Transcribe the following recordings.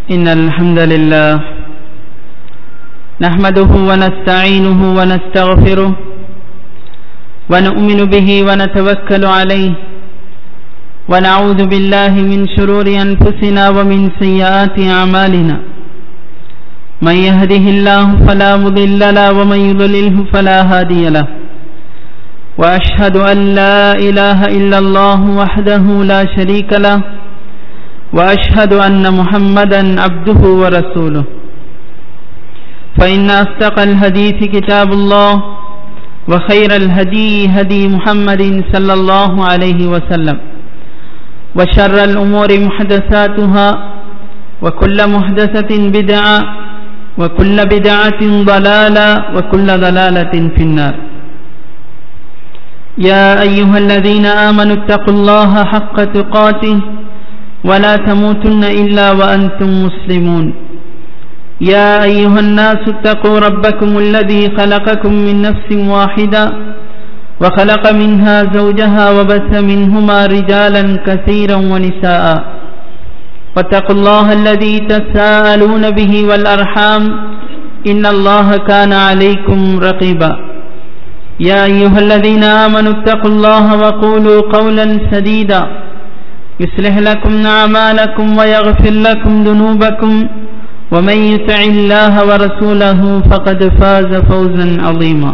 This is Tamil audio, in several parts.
إن الحمد لله نحمده ونستعينه ونستغفره ونؤمن به ونتوكل عليه ونعوذ بالله من شرور أنفسنا ومن سيئات أعمالنا من يهده الله فلا مضل له ومن يضلله فلا هادي له وأشهد أن لا إله إلا الله وحده لا شريك له وأشهد أن محمدا عبده ورسوله فإن أصدق الحديث كتاب الله وخير الهدي هدي محمد صلى الله عليه وسلم وشر الأمور محدثاتها وكل محدثة بدعة وكل بدعة ضلالة وكل ضلالة في النار يا أيها الذين آمنوا اتقوا الله حق تقاته ولا تموتن إلا وأنتم مسلمون يا أيها الناس اتقوا ربكم الذي خلقكم من نفس واحدة وخلق منها زوجها وبث منهما رجالا كثيرا ونساء واتقوا الله الذي تساءلون به والأرحام إن الله كان عليكم رقيبا يا أيها الذين آمنوا اتقوا الله وقولوا قولا سديدا يصلح لكم أعمالكم ويغفر لكم ذنوبكم ومن يطع الله ورسوله فقد فاز فوزا عظيما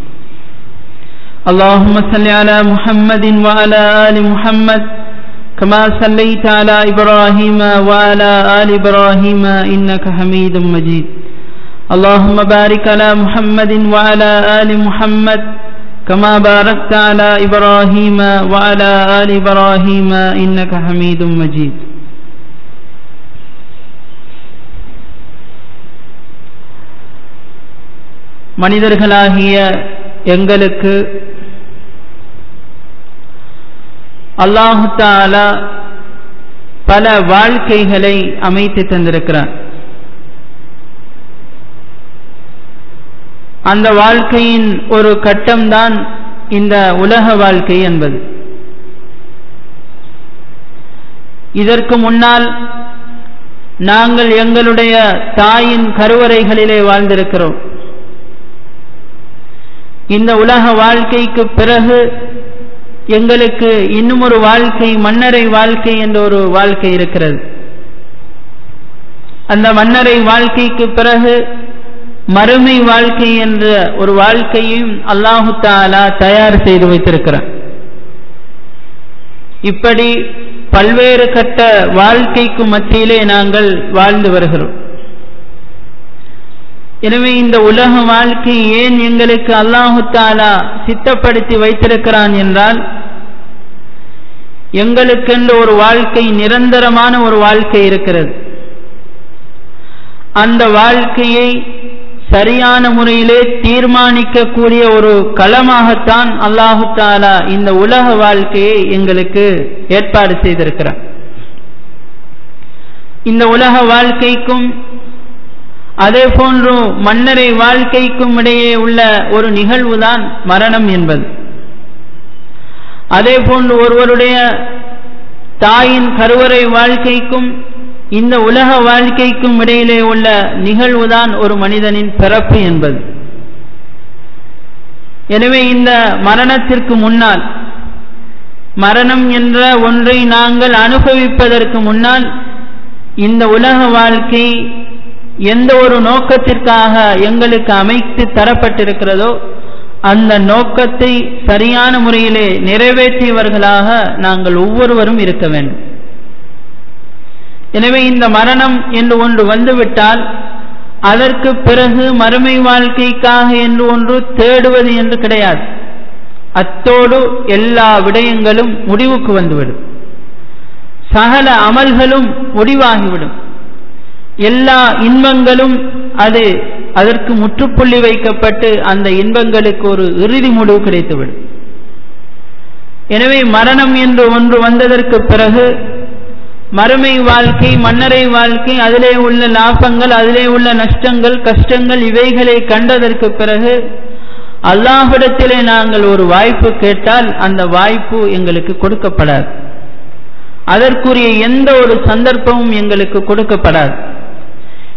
اللهم صل على محمد وعلى آل محمد كما صليت على إبراهيم وعلى آل إبراهيم إنك حميد مجيد اللهم بارك على محمد وعلى آل محمد كما باركت على إبراهيم وعلى آل إبراهيم إنك حميد مجيد மனிதர்களாகிய எங்களுக்கு அல்லாஹு தாலா பல வாழ்க்கைகளை அமைத்து தந்திருக்கிறார் அந்த வாழ்க்கையின் ஒரு கட்டம்தான் இந்த உலக வாழ்க்கை என்பது இதற்கு முன்னால் நாங்கள் எங்களுடைய தாயின் கருவறைகளிலே வாழ்ந்திருக்கிறோம் இந்த உலக வாழ்க்கைக்கு பிறகு எங்களுக்கு இன்னும் ஒரு வாழ்க்கை மன்னரை வாழ்க்கை என்ற ஒரு வாழ்க்கை இருக்கிறது அந்த மன்னரை வாழ்க்கைக்கு பிறகு மறுமை வாழ்க்கை என்ற ஒரு வாழ்க்கையும் அல்லாஹு தாலா தயார் செய்து வைத்திருக்கிறார் இப்படி பல்வேறு கட்ட வாழ்க்கைக்கு மத்தியிலே நாங்கள் வாழ்ந்து வருகிறோம் எனவே இந்த உலக வாழ்க்கை ஏன் எங்களுக்கு அல்லாஹு தாலா சித்தப்படுத்தி வைத்திருக்கிறான் என்றால் எங்களுக்கென்று ஒரு வாழ்க்கை நிரந்தரமான ஒரு வாழ்க்கை இருக்கிறது அந்த வாழ்க்கையை சரியான முறையிலே தீர்மானிக்கக்கூடிய ஒரு களமாகத்தான் அல்லாஹு தாலா இந்த உலக வாழ்க்கையை எங்களுக்கு ஏற்பாடு செய்திருக்கிறார் இந்த உலக வாழ்க்கைக்கும் அதே போன்று மன்னரை வாழ்க்கைக்கும் இடையே உள்ள ஒரு நிகழ்வுதான் மரணம் என்பது அதே போன்று ஒருவருடைய தாயின் கருவறை வாழ்க்கைக்கும் இந்த உலக வாழ்க்கைக்கும் இடையிலே உள்ள நிகழ்வுதான் ஒரு மனிதனின் பிறப்பு என்பது எனவே இந்த மரணத்திற்கு முன்னால் மரணம் என்ற ஒன்றை நாங்கள் அனுபவிப்பதற்கு முன்னால் இந்த உலக வாழ்க்கை எந்த ஒரு நோக்கத்திற்காக எங்களுக்கு அமைத்து தரப்பட்டிருக்கிறதோ அந்த நோக்கத்தை சரியான முறையிலே நிறைவேற்றியவர்களாக நாங்கள் ஒவ்வொருவரும் இருக்க வேண்டும் எனவே இந்த மரணம் என்று ஒன்று வந்துவிட்டால் அதற்கு பிறகு மறுமை வாழ்க்கைக்காக என்று ஒன்று தேடுவது என்று கிடையாது அத்தோடு எல்லா விடயங்களும் முடிவுக்கு வந்துவிடும் சகல அமல்களும் முடிவாகிவிடும் எல்லா இன்பங்களும் அது அதற்கு முற்றுப்புள்ளி வைக்கப்பட்டு அந்த இன்பங்களுக்கு ஒரு இறுதி முடிவு கிடைத்துவிடும் எனவே மரணம் என்று ஒன்று வந்ததற்கு பிறகு மறுமை வாழ்க்கை மன்னரை வாழ்க்கை அதிலே உள்ள லாபங்கள் அதிலே உள்ள நஷ்டங்கள் கஷ்டங்கள் இவைகளை கண்டதற்கு பிறகு அல்லாஹிடத்திலே நாங்கள் ஒரு வாய்ப்பு கேட்டால் அந்த வாய்ப்பு எங்களுக்கு கொடுக்கப்படாது அதற்குரிய எந்த ஒரு சந்தர்ப்பமும் எங்களுக்கு கொடுக்கப்படாது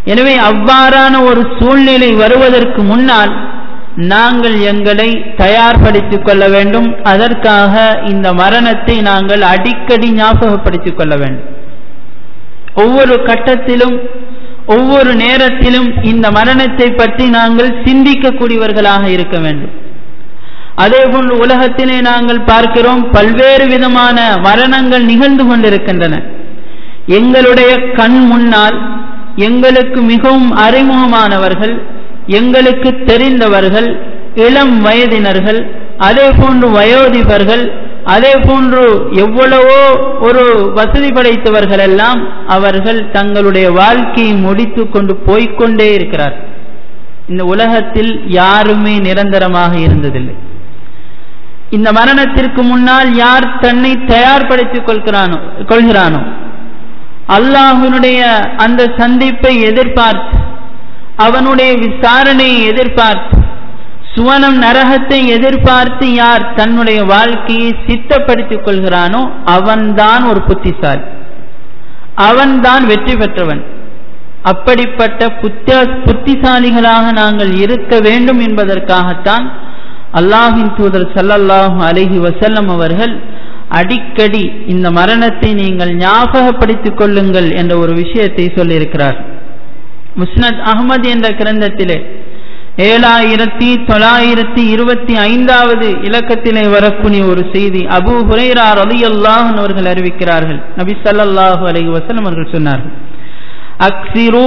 எனவே அவ்வாறான ஒரு சூழ்நிலை வருவதற்கு முன்னால் நாங்கள் எங்களை தயார்படுத்திக் கொள்ள வேண்டும் அதற்காக இந்த மரணத்தை நாங்கள் அடிக்கடி ஞாபகப்படுத்திக் கொள்ள வேண்டும் ஒவ்வொரு கட்டத்திலும் ஒவ்வொரு நேரத்திலும் இந்த மரணத்தை பற்றி நாங்கள் சிந்திக்கக்கூடியவர்களாக இருக்க வேண்டும் அதே போன்று உலகத்திலே நாங்கள் பார்க்கிறோம் பல்வேறு விதமான மரணங்கள் நிகழ்ந்து கொண்டிருக்கின்றன எங்களுடைய கண் முன்னால் எங்களுக்கு மிகவும் அறிமுகமானவர்கள் எங்களுக்கு தெரிந்தவர்கள் இளம் வயதினர்கள் அதே போன்று வயோதிபர்கள் அதே போன்று எவ்வளவோ ஒரு வசதி படைத்தவர்கள் எல்லாம் அவர்கள் தங்களுடைய வாழ்க்கையை முடித்து கொண்டு போய்கொண்டே இருக்கிறார் இந்த உலகத்தில் யாருமே நிரந்தரமாக இருந்ததில்லை இந்த மரணத்திற்கு முன்னால் யார் தன்னை தயார்படுத்திக் கொள்கிறானோ கொள்கிறானோ அல்லாஹனுடைய அந்த சந்திப்பை எதிர்பார்த்து அவனுடைய விசாரணையை எதிர்பார்த்து சுவனம் நரகத்தை எதிர்பார்த்து யார் தன்னுடைய வாழ்க்கையை சித்தப்படுத்திக் கொள்கிறானோ அவன்தான் ஒரு புத்திசாலி அவன்தான் வெற்றி பெற்றவன் அப்படிப்பட்ட புத்த புத்திசாலிகளாக நாங்கள் இருக்க வேண்டும் என்பதற்காகத்தான் அல்லாஹின் தூதர் சல்லல்லாஹு அலஹி வசல்லம் அவர்கள் அடிக்கடி இந்த மரணத்தை நீங்கள் ஞாபகப்படுத்திக் கொள்ளுங்கள் என்ற ஒரு விஷயத்தை சொல்லியிருக்கிறார் முஸ்னத் அகமது என்ற கிரந்தத்திலே ஏழாயிரத்தி தொள்ளாயிரத்தி இருபத்தி ஐந்தாவது இலக்கத்திலே வரக்கூடிய ஒரு செய்தி அபு ஹுரைரா ரலி அல்லாஹன் அவர்கள் அறிவிக்கிறார்கள் நபி சல்லாஹூ அலஹி வசலம் அவர்கள் சொன்னார்கள் அக்சிரு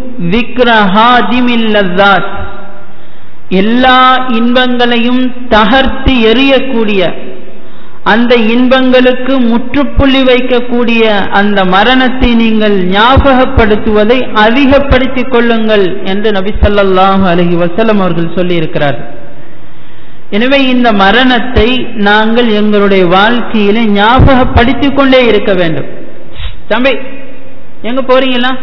விக்ரஹாதிமில்லதாத் எல்லா இன்பங்களையும் தகர்த்து எறியக்கூடிய அந்த இன்பங்களுக்கு முற்றுப்புள்ளி வைக்கக்கூடிய அந்த மரணத்தை நீங்கள் ஞாபகப்படுத்துவதை அதிகப்படுத்திக் கொள்ளுங்கள் என்று நபி சல்லாஹூ அலஹி வசலம் அவர்கள் சொல்லியிருக்கிறார் எனவே இந்த மரணத்தை நாங்கள் எங்களுடைய வாழ்க்கையில ஞாபகப்படுத்திக் கொண்டே இருக்க வேண்டும் தம்பி எங்க போறீங்களா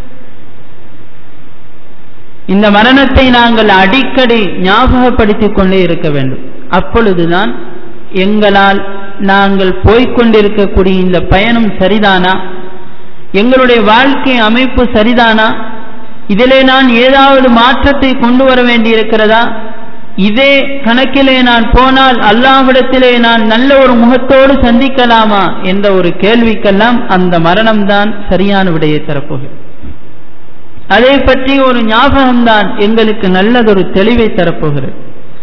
இந்த மரணத்தை நாங்கள் அடிக்கடி ஞாபகப்படுத்திக் கொண்டே இருக்க வேண்டும் அப்பொழுதுதான் எங்களால் நாங்கள் போய்கொண்டிருக்கக்கூடிய இந்த பயணம் சரிதானா எங்களுடைய வாழ்க்கை அமைப்பு சரிதானா இதிலே நான் ஏதாவது மாற்றத்தை கொண்டு வர வேண்டியிருக்கிறதா இதே கணக்கிலே நான் போனால் அல்லாவிடத்திலே நான் நல்ல ஒரு முகத்தோடு சந்திக்கலாமா என்ற ஒரு கேள்விக்கெல்லாம் அந்த மரணம்தான் சரியான விடையை தரப்போகிறது அதை பற்றி ஒரு ஞாபகம்தான் எங்களுக்கு நல்லதொரு தெளிவை தரப்போகிறது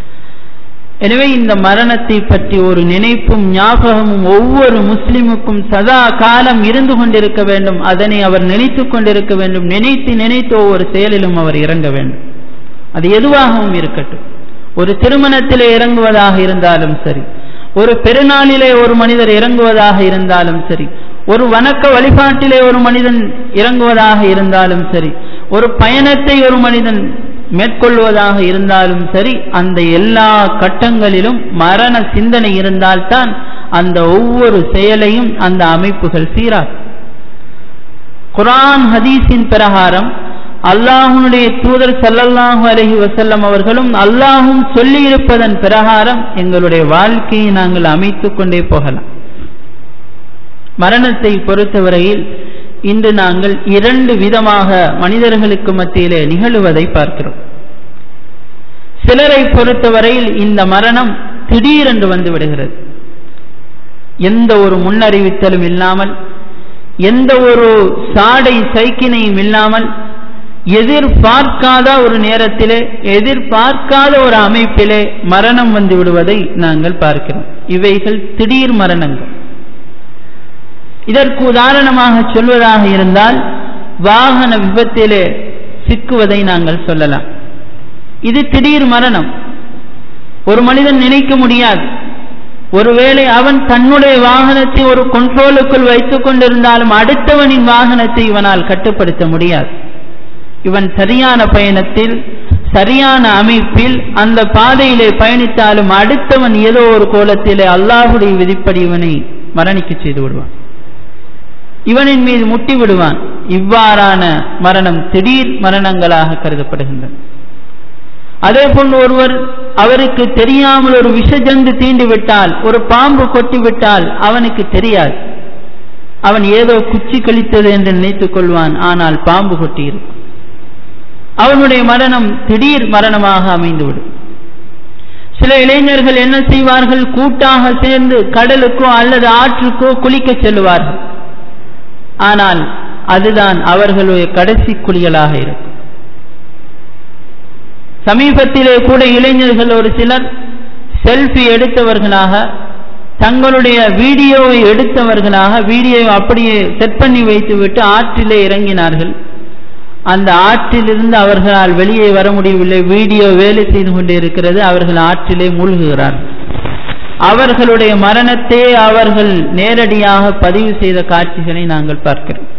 எனவே இந்த மரணத்தை பற்றி ஒரு நினைப்பும் ஞாபகமும் ஒவ்வொரு முஸ்லிமுக்கும் சதா காலம் இருந்து கொண்டிருக்க வேண்டும் அதனை அவர் நினைத்து கொண்டிருக்க வேண்டும் நினைத்து நினைத்து ஒவ்வொரு செயலிலும் அவர் இறங்க வேண்டும் அது எதுவாகவும் இருக்கட்டும் ஒரு திருமணத்திலே இறங்குவதாக இருந்தாலும் சரி ஒரு பெருநாளிலே ஒரு மனிதர் இறங்குவதாக இருந்தாலும் சரி ஒரு வணக்க வழிபாட்டிலே ஒரு மனிதன் இறங்குவதாக இருந்தாலும் சரி ஒரு பயணத்தை ஒரு மனிதன் மேற்கொள்வதாக இருந்தாலும் சரி அந்த எல்லா கட்டங்களிலும் மரண சிந்தனை இருந்தால்தான் அந்த ஒவ்வொரு செயலையும் அந்த அமைப்புகள் சீரார் குரான் ஹதீஸின் பிரகாரம் அல்லாஹுனுடைய தூதர் சல்லல்லாஹு அலஹி வசல்லம் அவர்களும் அல்லாஹும் சொல்லி இருப்பதன் பிரகாரம் எங்களுடைய வாழ்க்கையை நாங்கள் அமைத்துக் கொண்டே போகலாம் மரணத்தை பொறுத்தவரையில் இன்று நாங்கள் இரண்டு விதமாக மனிதர்களுக்கு மத்தியிலே நிகழுவதை பார்க்கிறோம் சிலரை பொறுத்தவரையில் இந்த மரணம் திடீரென்று வந்து விடுகிறது எந்த ஒரு முன்னறிவித்தலும் இல்லாமல் எந்த ஒரு சாடை சைக்கினையும் இல்லாமல் எதிர்பார்க்காத ஒரு நேரத்திலே எதிர்பார்க்காத ஒரு அமைப்பிலே மரணம் வந்து விடுவதை நாங்கள் பார்க்கிறோம் இவைகள் திடீர் மரணங்கள் இதற்கு உதாரணமாக சொல்வதாக இருந்தால் வாகன விபத்திலே சிக்குவதை நாங்கள் சொல்லலாம் இது திடீர் மரணம் ஒரு மனிதன் நினைக்க முடியாது ஒருவேளை அவன் தன்னுடைய வாகனத்தை ஒரு கண்ட்ரோலுக்குள் வைத்துக் கொண்டிருந்தாலும் அடுத்தவனின் வாகனத்தை இவனால் கட்டுப்படுத்த முடியாது இவன் சரியான பயணத்தில் சரியான அமைப்பில் அந்த பாதையிலே பயணித்தாலும் அடுத்தவன் ஏதோ ஒரு கோலத்திலே அல்லாஹுடைய விதிப்படி இவனை மரணிக்க செய்து விடுவான் இவனின் மீது முட்டி விடுவான் இவ்வாறான மரணம் திடீர் மரணங்களாக கருதப்படுகின்றன அதே போன்று ஒருவர் அவருக்கு தெரியாமல் ஒரு விஷஜந்து தீண்டி விட்டால் ஒரு பாம்பு கொட்டி விட்டால் அவனுக்கு தெரியாது அவன் ஏதோ குச்சி கழித்தது என்று நினைத்துக் கொள்வான் ஆனால் பாம்பு கொட்டியிருக்கும் அவனுடைய மரணம் திடீர் மரணமாக அமைந்துவிடும் சில இளைஞர்கள் என்ன செய்வார்கள் கூட்டாக சேர்ந்து கடலுக்கோ அல்லது ஆற்றுக்கோ குளிக்க செல்லுவார்கள் ஆனால் அதுதான் அவர்களுடைய கடைசி குளியலாக இருக்கும் சமீபத்திலே கூட இளைஞர்கள் ஒரு சிலர் செல்ஃபி எடுத்தவர்களாக தங்களுடைய வீடியோவை எடுத்தவர்களாக வீடியோவை அப்படியே செட் பண்ணி வைத்துவிட்டு ஆற்றிலே இறங்கினார்கள் அந்த ஆற்றிலிருந்து அவர்களால் வெளியே வர முடியவில்லை வீடியோ வேலை செய்து கொண்டே இருக்கிறது அவர்கள் ஆற்றிலே மூழ்குகிறார்கள் அவர்களுடைய மரணத்தை அவர்கள் நேரடியாக பதிவு செய்த காட்சிகளை நாங்கள் பார்க்கிறோம்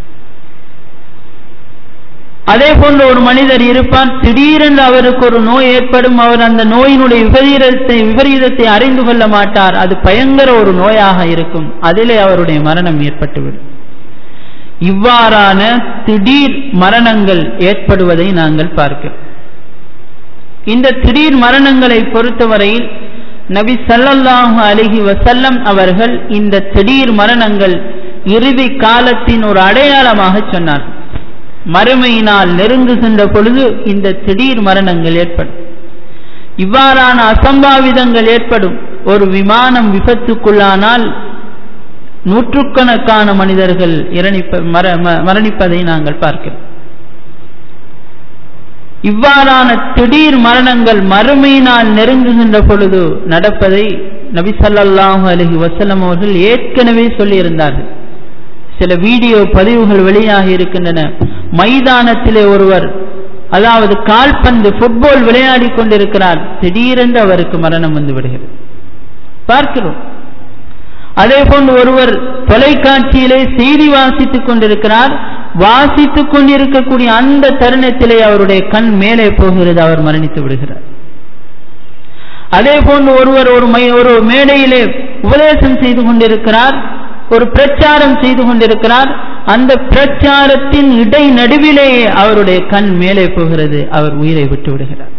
அதே போன்ற ஒரு மனிதர் இருப்பார் திடீரென்று அவருக்கு ஒரு நோய் ஏற்படும் அவர் அந்த நோயினுடைய விபரீதத்தை விபரீதத்தை அறிந்து கொள்ள மாட்டார் அது பயங்கர ஒரு நோயாக இருக்கும் அதிலே அவருடைய மரணம் ஏற்பட்டுவிடும் இவ்வாறான திடீர் மரணங்கள் ஏற்படுவதை நாங்கள் பார்க்கிறோம் இந்த திடீர் மரணங்களை பொறுத்தவரையில் நபி சல்லல்லாஹு அலிஹி வசல்லம் அவர்கள் இந்த திடீர் மரணங்கள் இறுதி காலத்தின் ஒரு அடையாளமாக சொன்னார்கள் மறுமையினால் நெருங்குகின்ற பொழுது இந்த திடீர் மரணங்கள் ஏற்படும் இவ்வாறான அசம்பாவிதங்கள் ஏற்படும் ஒரு விமானம் விபத்துக்குள்ளானால் நூற்றுக்கணக்கான மனிதர்கள் மரணிப்பதை நாங்கள் பார்க்கிறோம் இவ்வாறான திடீர் மரணங்கள் மறுமையினால் நெருங்குகின்ற பொழுது நடப்பதை நபி சல்லாஹு அலஹி வசலம் அவர்கள் ஏற்கனவே சொல்லியிருந்தார்கள் சில வீடியோ பதிவுகள் வெளியாகி இருக்கின்றன மைதானத்திலே ஒருவர் அதாவது கால்பந்து ஃபுட்பால் விளையாடி கொண்டிருக்கிறார் திடீரென்று அவருக்கு மரணம் வந்து விடுகிறது பார்க்கிறோம் அதே போன்று ஒருவர் தொலைக்காட்சியிலே செய்தி வாசித்துக் கொண்டிருக்கிறார் வாசித்துக் கொண்டிருக்கக்கூடிய அந்த தருணத்திலே அவருடைய கண் மேலே போகிறது அவர் மரணித்து விடுகிறார் அதே போன்று ஒருவர் ஒரு மை ஒரு மேடையிலே உபதேசம் செய்து கொண்டிருக்கிறார் ஒரு பிரச்சாரம் செய்து கொண்டிருக்கிறார் அந்த பிரச்சாரத்தின் இடை நடுவிலேயே அவருடைய கண் மேலே போகிறது அவர் உயிரை விட்டு விடுகிறார்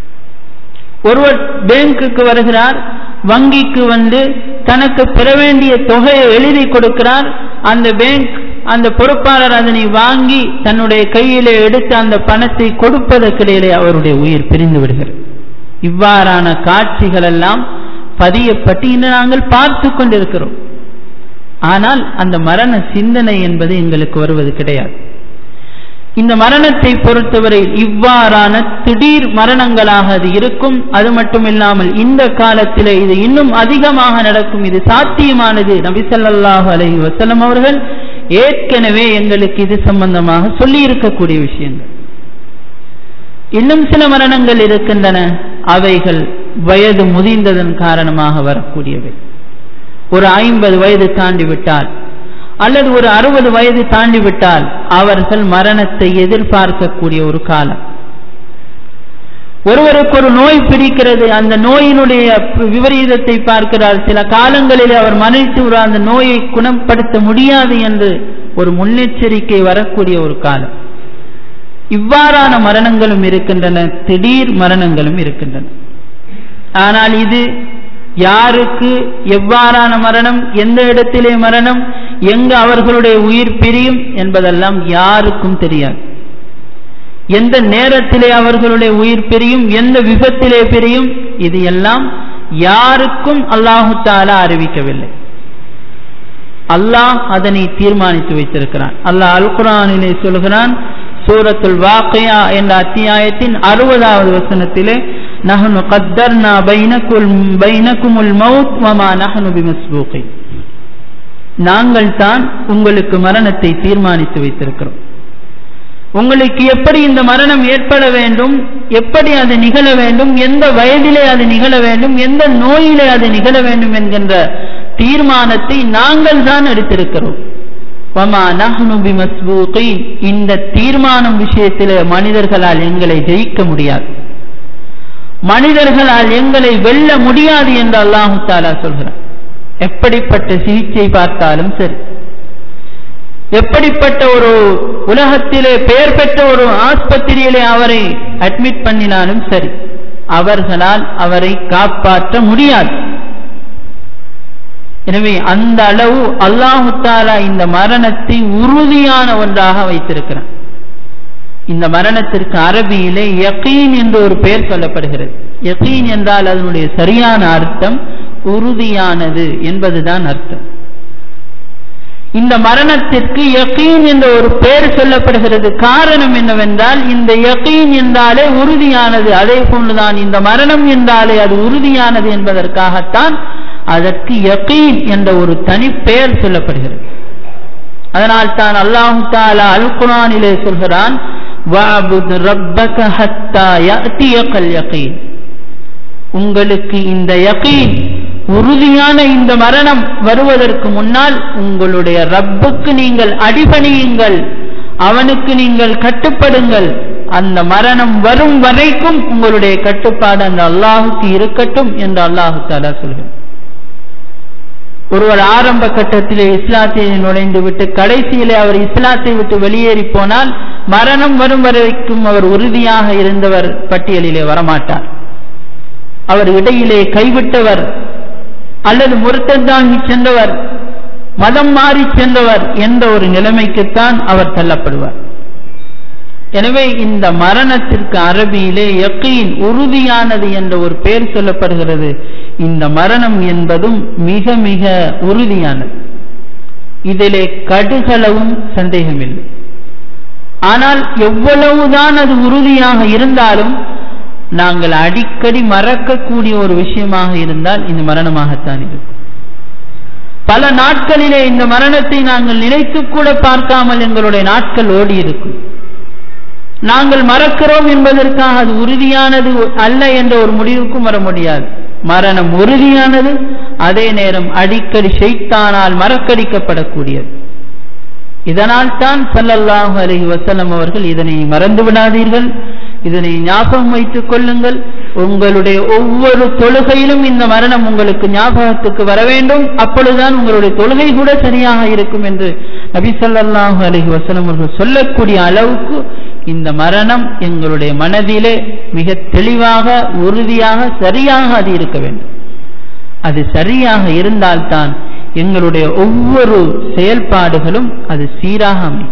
ஒருவர் பேங்குக்கு வருகிறார் வங்கிக்கு வந்து தனக்கு பெற வேண்டிய தொகையை எழுதி கொடுக்கிறார் அந்த பேங்க் அந்த பொறுப்பாளர் அதனை வாங்கி தன்னுடைய கையிலே எடுத்து அந்த பணத்தை கொடுப்பதற்கிடையிலே அவருடைய உயிர் பிரிந்து விடுகிறது இவ்வாறான காட்சிகள் எல்லாம் பதியப்பட்டு இன்று நாங்கள் பார்த்து கொண்டிருக்கிறோம் ஆனால் அந்த மரண சிந்தனை என்பது எங்களுக்கு வருவது கிடையாது இந்த மரணத்தை பொறுத்தவரை இவ்வாறான திடீர் மரணங்களாக அது இருக்கும் அது மட்டுமில்லாமல் இந்த காலத்திலே இது இன்னும் அதிகமாக நடக்கும் இது சாத்தியமானது நபிசல்லாஹு அலஹி வசலம் அவர்கள் ஏற்கனவே எங்களுக்கு இது சம்பந்தமாக சொல்லி இருக்கக்கூடிய விஷயங்கள் இன்னும் சில மரணங்கள் இருக்கின்றன அவைகள் வயது முதிர்ந்ததன் காரணமாக வரக்கூடியவை ஒரு ஐம்பது வயது தாண்டி விட்டால் அல்லது ஒரு அறுபது வயது தாண்டி விட்டால் அவர்கள் மரணத்தை எதிர்பார்க்கக்கூடிய ஒரு காலம் ஒருவருக்கு ஒரு நோய் பிடிக்கிறது அந்த நோயினுடைய விபரீதத்தை பார்க்கிறார் சில காலங்களில் அவர் மரணித்து அந்த நோயை குணப்படுத்த முடியாது என்று ஒரு முன்னெச்சரிக்கை வரக்கூடிய ஒரு காலம் இவ்வாறான மரணங்களும் இருக்கின்றன திடீர் மரணங்களும் இருக்கின்றன ஆனால் இது யாருக்கு எவ்வாறான மரணம் எந்த இடத்திலே மரணம் எங்கு அவர்களுடைய உயிர் பிரியும் என்பதெல்லாம் யாருக்கும் தெரியாது எந்த நேரத்திலே அவர்களுடைய உயிர் பிரியும் எந்த விபத்திலே பிரியும் இது எல்லாம் யாருக்கும் அல்லாஹு தாலா அறிவிக்கவில்லை அல்லாஹ் அதனை தீர்மானித்து வைத்திருக்கிறான் அல்லாஹ் அல் குரானிலே சொல்கிறான் சூரத்துல் வாக்கையா என்ற அத்தியாயத்தின் அறுபதாவது வசனத்திலே நஹனு கத்தர்னா பைனக்குல் பைனக்குமுல் மவுத் வமா நஹனு பிமஸ்பூகி நாங்கள் தான் உங்களுக்கு மரணத்தை தீர்மானித்து வைத்திருக்கிறோம் உங்களுக்கு எப்படி இந்த மரணம் ஏற்பட வேண்டும் எப்படி அது நிகழ வேண்டும் எந்த வயதிலே அது நிகழ வேண்டும் எந்த நோயிலே அது நிகழ வேண்டும் என்கின்ற தீர்மானத்தை நாங்கள் தான் எடுத்திருக்கிறோம் இந்த தீர்மானம் விஷயத்தில் மனிதர்களால் எங்களை ஜெயிக்க முடியாது மனிதர்களால் எங்களை வெல்ல முடியாது என்று அல்லாஹு தாலா சொல்கிறார் எப்படிப்பட்ட சிகிச்சை பார்த்தாலும் சரி எப்படிப்பட்ட ஒரு உலகத்திலே பெயர் பெற்ற ஒரு ஆஸ்பத்திரியிலே அவரை அட்மிட் பண்ணினாலும் சரி அவர்களால் அவரை காப்பாற்ற முடியாது எனவே அந்த அளவு அல்லாஹு தாலா இந்த மரணத்தை உறுதியான ஒன்றாக வைத்திருக்கிறான் இந்த மரணத்திற்கு அரபியிலே யகீன் என்று ஒரு பெயர் சொல்லப்படுகிறது யகீன் என்றால் அதனுடைய சரியான அர்த்தம் உறுதியானது என்பதுதான் அர்த்தம் இந்த மரணத்திற்கு யகீன் என்ற ஒரு பெயர் சொல்லப்படுகிறது காரணம் என்னவென்றால் இந்த யகீன் என்றாலே உறுதியானது அதே போன்றுதான் இந்த மரணம் என்றாலே அது உறுதியானது என்பதற்காகத்தான் அதற்கு யகீன் என்ற ஒரு தனி பெயர் சொல்லப்படுகிறது அதனால் தான் அல்லாஹு தாலா அல் குரானிலே சொல்கிறான் உங்களுக்கு இந்த யகீன் உறுதியான இந்த மரணம் வருவதற்கு முன்னால் உங்களுடைய ரப்புக்கு நீங்கள் அடிபணியுங்கள் அவனுக்கு நீங்கள் கட்டுப்படுங்கள் அந்த மரணம் வரும் வரைக்கும் உங்களுடைய கட்டுப்பாடு அந்த அல்லாஹுக்கு இருக்கட்டும் என்று அல்லாஹு தாலா சொல்கிறார் ஒருவர் ஆரம்ப கட்டத்திலே இஸ்லாத்தை நுழைந்து விட்டு கடைசியிலே அவர் இஸ்லாத்தை விட்டு வெளியேறி போனால் மரணம் வரும் வரைக்கும் அவர் உறுதியாக இருந்தவர் பட்டியலிலே வரமாட்டார் அவர் இடையிலே கைவிட்டவர் அல்லது முருத்தந்தாங்கி சென்றவர் மதம் மாறி சென்றவர் என்ற ஒரு நிலைமைக்குத்தான் அவர் தள்ளப்படுவார் எனவே இந்த மரணத்திற்கு அரபியிலே யக்கீன் உறுதியானது என்ற ஒரு பெயர் சொல்லப்படுகிறது இந்த மரணம் என்பதும் மிக மிக உறுதியானது இதிலே கடுகளவும் சந்தேகமில்லை ஆனால் எவ்வளவுதான் அது உறுதியாக இருந்தாலும் நாங்கள் அடிக்கடி மறக்கக்கூடிய ஒரு விஷயமாக இருந்தால் இந்த மரணமாகத்தான் இருக்கும் பல நாட்களிலே இந்த மரணத்தை நாங்கள் நினைத்து கூட பார்க்காமல் எங்களுடைய நாட்கள் ஓடி இருக்கும் நாங்கள் மறக்கிறோம் என்பதற்காக அது உறுதியானது அல்ல என்ற ஒரு முடிவுக்கும் வர முடியாது மரணம் உறுதியானது அதே நேரம் அடிக்கடி செய்தானால் மறக்கடிக்கப்படக்கூடியது இதனால் தான் சல்லல்லாஹு அலஹி வசலம் அவர்கள் இதனை மறந்து விடாதீர்கள் இதனை ஞாபகம் வைத்துக் கொள்ளுங்கள் உங்களுடைய ஒவ்வொரு தொழுகையிலும் இந்த மரணம் உங்களுக்கு ஞாபகத்துக்கு வர வேண்டும் அப்பொழுதுதான் உங்களுடைய தொழுகை கூட சரியாக இருக்கும் என்று நபி சொல்லாஹு அலஹி வசலம் அவர்கள் சொல்லக்கூடிய அளவுக்கு இந்த மரணம் எங்களுடைய மனதிலே மிக தெளிவாக உறுதியாக சரியாக அது இருக்க வேண்டும் அது சரியாக இருந்தால்தான் எங்களுடைய ஒவ்வொரு செயல்பாடுகளும் அது சீராக அமையும்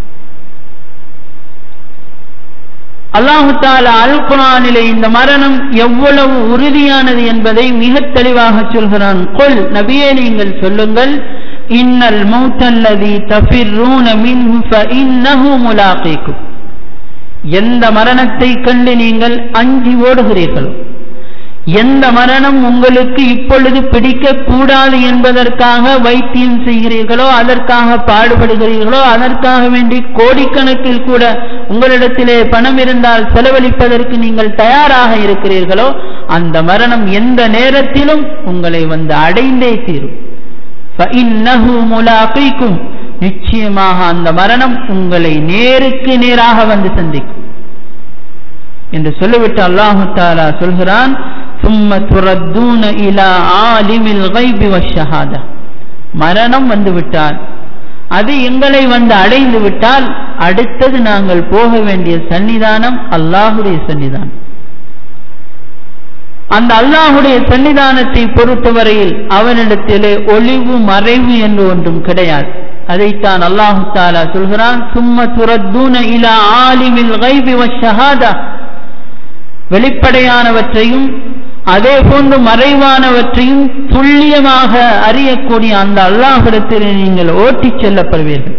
அல்லாஹு தாலா அல் குரானிலே இந்த மரணம் எவ்வளவு உறுதியானது என்பதை மிக தெளிவாக சொல்கிறான் கொல் நபியே நீங்கள் சொல்லுங்கள் இன்னல் மௌத்தல்லதி தஃபிர்ரூன மின்ஹு ஃபஇன்னஹு முலாகீக்கும் எந்த மரணத்தை கண்டு நீங்கள் அஞ்சி ஓடுகிறீர்களோ எந்த மரணம் உங்களுக்கு இப்பொழுது பிடிக்க கூடாது என்பதற்காக வைத்தியம் செய்கிறீர்களோ அதற்காக பாடுபடுகிறீர்களோ அதற்காக வேண்டி கோடிக்கணக்கில் கூட உங்களிடத்திலே பணம் இருந்தால் செலவழிப்பதற்கு நீங்கள் தயாராக இருக்கிறீர்களோ அந்த மரணம் எந்த நேரத்திலும் உங்களை வந்து அடைந்தே தீரும் நிச்சயமாக அந்த மரணம் உங்களை நேருக்கு நேராக வந்து சந்திக்கும் என்று சொல்லிவிட்டு அல்லாஹு தாலா சொல்கிறான் ثم تردون الى عالم الغيب والشهاده மரணம் வந்து விட்டால் அது எங்களை வந்து அடைந்து விட்டால் அடுத்தது நாங்கள் போக வேண்டிய சன்னிதானம் அல்லாஹுடைய சன்னிதானம் அந்த அல்லாஹுடைய சன்னிதானத்தை பொறுத்தவரையில் அவனிடத்திலே ஒளிவு மறைவு என்று ஒன்றும் கிடையாது அதைத்தான் அல்லாஹு தாலா சொல்கிறான் சும்ம துரத்தூன இலா ஆலிமில் கைபி வஷஹாதா வெளிப்படையானவற்றையும் அதே போன்று மறைவானவற்றையும் துல்லியமாக அறியக்கூடிய அந்த அல்லாஹிடத்தில் நீங்கள் ஓட்டிச் செல்லப்படுவீர்கள்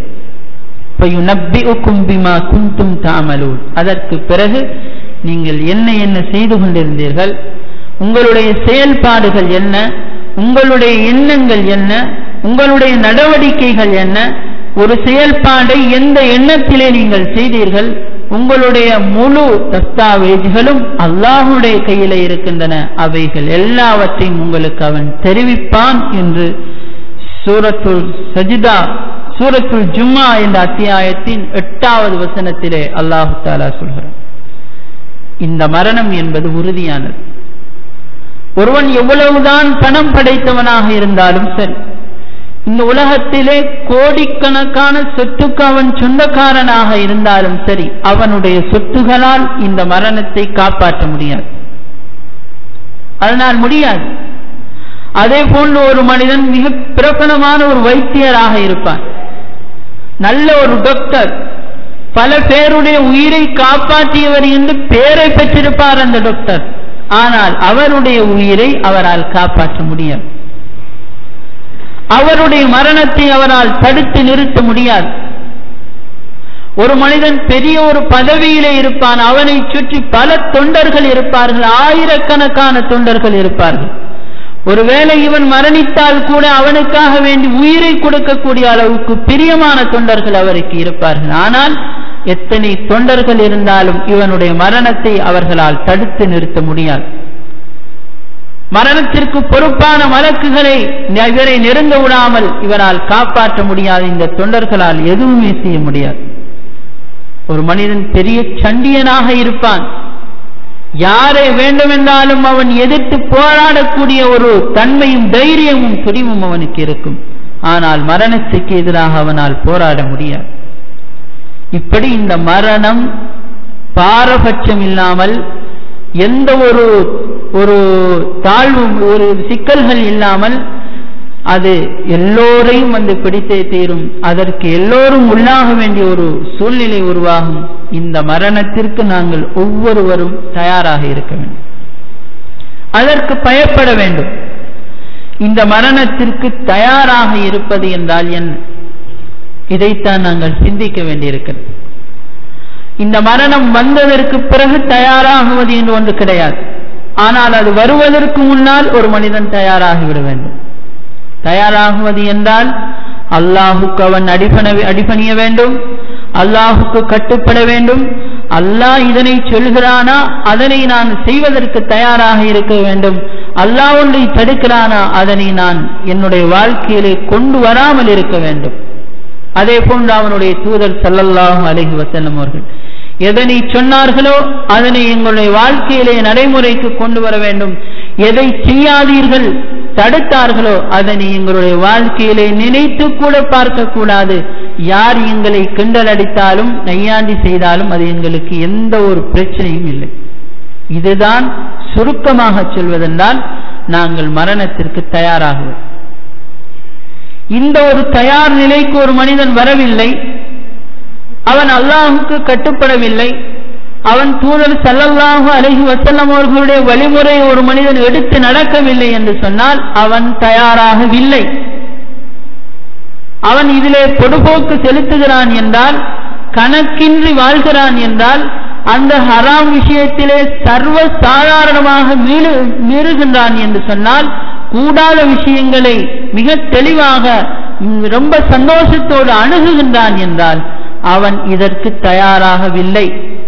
குந்தும் தாமலூர் அதற்கு பிறகு நீங்கள் என்ன என்ன செய்து கொண்டிருந்தீர்கள் உங்களுடைய செயல்பாடுகள் என்ன உங்களுடைய எண்ணங்கள் என்ன உங்களுடைய நடவடிக்கைகள் என்ன ஒரு செயல்பாடை எந்த எண்ணத்திலே நீங்கள் செய்தீர்கள் உங்களுடைய முழு தஸ்தாவேஜ்களும் அல்லாஹுடைய கையில இருக்கின்றன அவைகள் எல்லாவற்றையும் உங்களுக்கு அவன் தெரிவிப்பான் என்று சூரத்துல் சஜிதா சூரத்துல் ஜும்மா என்ற அத்தியாயத்தின் எட்டாவது வசனத்திலே அல்லாஹு தாலா சொல்கிறான் இந்த மரணம் என்பது உறுதியானது ஒருவன் எவ்வளவுதான் பணம் படைத்தவனாக இருந்தாலும் சரி இந்த உலகத்திலே கோடிக்கணக்கான சொத்துக்கு அவன் சொந்தக்காரனாக இருந்தாலும் சரி அவனுடைய சொத்துகளால் இந்த மரணத்தை காப்பாற்ற முடியாது அதனால் முடியாது அதே போன்று ஒரு மனிதன் மிக பிரபலமான ஒரு வைத்தியராக இருப்பான் நல்ல ஒரு டாக்டர் பல பேருடைய உயிரை காப்பாற்றியவர் என்று பெயரை பெற்றிருப்பார் அந்த டாக்டர் ஆனால் அவருடைய உயிரை அவரால் காப்பாற்ற முடியாது அவருடைய மரணத்தை அவரால் தடுத்து நிறுத்த முடியாது ஒரு மனிதன் பெரிய ஒரு பதவியிலே இருப்பான் அவனை சுற்றி பல தொண்டர்கள் இருப்பார்கள் ஆயிரக்கணக்கான தொண்டர்கள் இருப்பார்கள் ஒருவேளை இவன் மரணித்தால் கூட அவனுக்காக வேண்டி உயிரை கொடுக்கக்கூடிய அளவுக்கு பிரியமான தொண்டர்கள் அவருக்கு இருப்பார்கள் ஆனால் எத்தனை தொண்டர்கள் இருந்தாலும் இவனுடைய மரணத்தை அவர்களால் தடுத்து நிறுத்த முடியாது மரணத்திற்கு பொறுப்பான வழக்குகளை இவரை நெருங்க விடாமல் இவரால் காப்பாற்ற முடியாது இந்த தொண்டர்களால் எதுவுமே செய்ய முடியாது ஒரு மனிதன் பெரிய சண்டியனாக இருப்பான் யாரை வேண்டுமென்றாலும் அவன் எதிர்த்து போராடக்கூடிய ஒரு தன்மையும் தைரியமும் துணிவும் அவனுக்கு இருக்கும் ஆனால் மரணத்துக்கு எதிராக அவனால் போராட முடியாது இப்படி இந்த மரணம் பாரபட்சம் இல்லாமல் எந்த ஒரு ஒரு தாழ்வும் ஒரு சிக்கல்கள் இல்லாமல் அது எல்லோரையும் வந்து பிடித்தே தீரும் அதற்கு எல்லோரும் உள்ளாக வேண்டிய ஒரு சூழ்நிலை உருவாகும் இந்த மரணத்திற்கு நாங்கள் ஒவ்வொருவரும் தயாராக இருக்க வேண்டும் அதற்கு பயப்பட வேண்டும் இந்த மரணத்திற்கு தயாராக இருப்பது என்றால் என்ன இதைத்தான் நாங்கள் சிந்திக்க வேண்டியிருக்கிறது இந்த மரணம் வந்ததற்கு பிறகு தயாராகுவது என்று ஒன்று கிடையாது ஆனால் அது வருவதற்கு முன்னால் ஒரு மனிதன் தயாராகிவிட வேண்டும் தயாராகுவது என்றால் அல்லாஹுக்கு அவன் அடிபண அடிபணிய வேண்டும் அல்லாஹுக்கு கட்டுப்பட வேண்டும் அல்லாஹ் இதனை சொல்கிறானா அதனை நான் செய்வதற்கு தயாராக இருக்க வேண்டும் அல்லாஹ் ஒன்றை தடுக்கிறானா அதனை நான் என்னுடைய வாழ்க்கையிலே கொண்டு வராமல் இருக்க வேண்டும் அதே போன்று அவனுடைய தூதர் சல்லல்லாஹு அலஹி வசல்லம் அவர்கள் எதனை சொன்னார்களோ அதனை எங்களுடைய வாழ்க்கையிலே நடைமுறைக்கு கொண்டு வர வேண்டும் எதை செய்யாதீர்கள் தடுத்தார்களோ அதனை எங்களுடைய வாழ்க்கையிலே நினைத்து கூட பார்க்க கூடாது யார் எங்களை கிண்டல் அடித்தாலும் நையாண்டி செய்தாலும் அது எங்களுக்கு எந்த ஒரு பிரச்சனையும் இல்லை இதுதான் சுருக்கமாக சொல்வதென்றால் நாங்கள் மரணத்திற்கு தயாராகுவது இந்த ஒரு தயார் நிலைக்கு ஒரு மனிதன் வரவில்லை அவன் அல்லாஹுக்கு கட்டுப்படவில்லை அவன் தூதர் சல்லல்லாஹு அலஹி வசல்லம் அவர்களுடைய வழிமுறை ஒரு மனிதன் எடுத்து நடக்கவில்லை என்று சொன்னால் அவன் தயாராகவில்லை அவன் இதிலே பொடுபோக்கு செலுத்துகிறான் என்றால் கணக்கின்றி வாழ்கிறான் என்றால் அந்த ஹராம் விஷயத்திலே சர்வ சாதாரணமாக மீறு மீறுகின்றான் என்று சொன்னால் கூடாத விஷயங்களை மிக தெளிவாக ரொம்ப சந்தோஷத்தோடு அணுகுகின்றான் என்றால் அவன் இதற்கு தயாராகவில்லை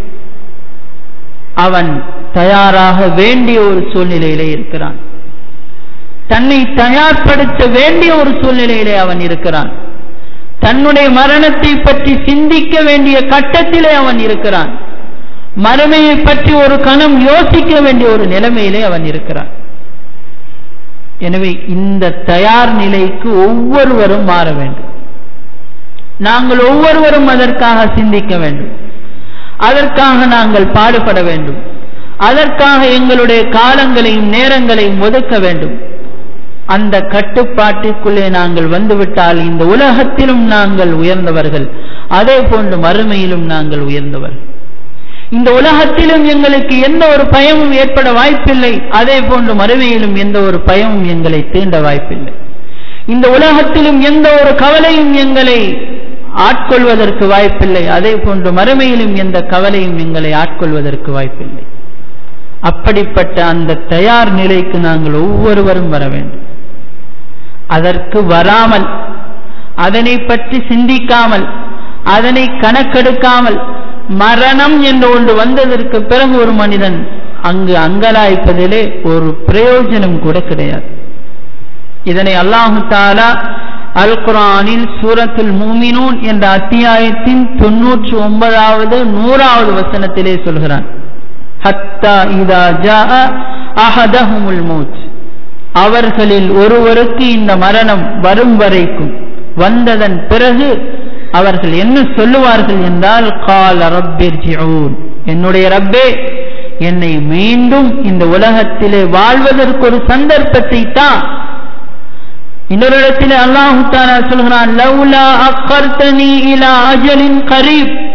அவன் தயாராக வேண்டிய ஒரு சூழ்நிலையிலே இருக்கிறான் தன்னை தயார்படுத்த வேண்டிய ஒரு சூழ்நிலையிலே அவன் இருக்கிறான் தன்னுடைய மரணத்தை பற்றி சிந்திக்க வேண்டிய கட்டத்திலே அவன் இருக்கிறான் மறுமையை பற்றி ஒரு கணம் யோசிக்க வேண்டிய ஒரு நிலைமையிலே அவன் இருக்கிறான் எனவே இந்த தயார் நிலைக்கு ஒவ்வொருவரும் மாற வேண்டும் நாங்கள் ஒவ்வொருவரும் அதற்காக சிந்திக்க வேண்டும் அதற்காக நாங்கள் பாடுபட வேண்டும் அதற்காக எங்களுடைய காலங்களையும் நேரங்களையும் ஒதுக்க வேண்டும் அந்த கட்டுப்பாட்டிற்குள்ளே நாங்கள் வந்துவிட்டால் இந்த உலகத்திலும் நாங்கள் உயர்ந்தவர்கள் அதே போன்று மறுமையிலும் நாங்கள் உயர்ந்தவர்கள் இந்த உலகத்திலும் எங்களுக்கு எந்த ஒரு பயமும் ஏற்பட வாய்ப்பில்லை அதே போன்று மறுமையிலும் எந்த ஒரு பயமும் எங்களை தீண்ட வாய்ப்பில்லை இந்த உலகத்திலும் எந்த ஒரு கவலையும் எங்களை ஆட்கொள்வதற்கு வாய்ப்பில்லை அதே போன்று மறுமையிலும் எந்த கவலையும் எங்களை ஆட்கொள்வதற்கு வாய்ப்பில்லை அப்படிப்பட்ட அந்த தயார் நிலைக்கு நாங்கள் ஒவ்வொருவரும் வர வேண்டும் அதற்கு வராமல் அதனை பற்றி சிந்திக்காமல் அதனை கணக்கெடுக்காமல் மரணம் என்று ஒன்று வந்ததற்கு பிறகு ஒரு மனிதன் அங்கு அங்கலாய்ப்பதிலே ஒரு பிரயோஜனம் கூட கிடையாது இதனை அல்லாஹு தாலா அல் குரானில் சூரத்துல் மூமினூன் என்ற அத்தியாயத்தின் தொன்னூற்றி ஒன்பதாவது நூறாவது வசனத்திலே சொல்கிறான் ஹத்தா இதா ஜா அஹதஹுமுல் மௌத் அவர்களில் ஒருவருக்கு இந்த மரணம் வரும் வரைக்கும் வந்ததன் பிறகு அவர்கள் என்ன சொல்லுவார்கள் என்றால் கால ரப்பிர்ஜிஊன் என்னுடைய ரப்பே என்னை மீண்டும் இந்த உலகத்திலே வாழ்வதற்கு ஒரு சந்தர்ப்பத்தை தான் இன்னொரு இடத்திலே அல்லாஹு தாலா சொல்கிறான் லவ்லா அக்கர்த்தனி இலா அஜலின் கரீப்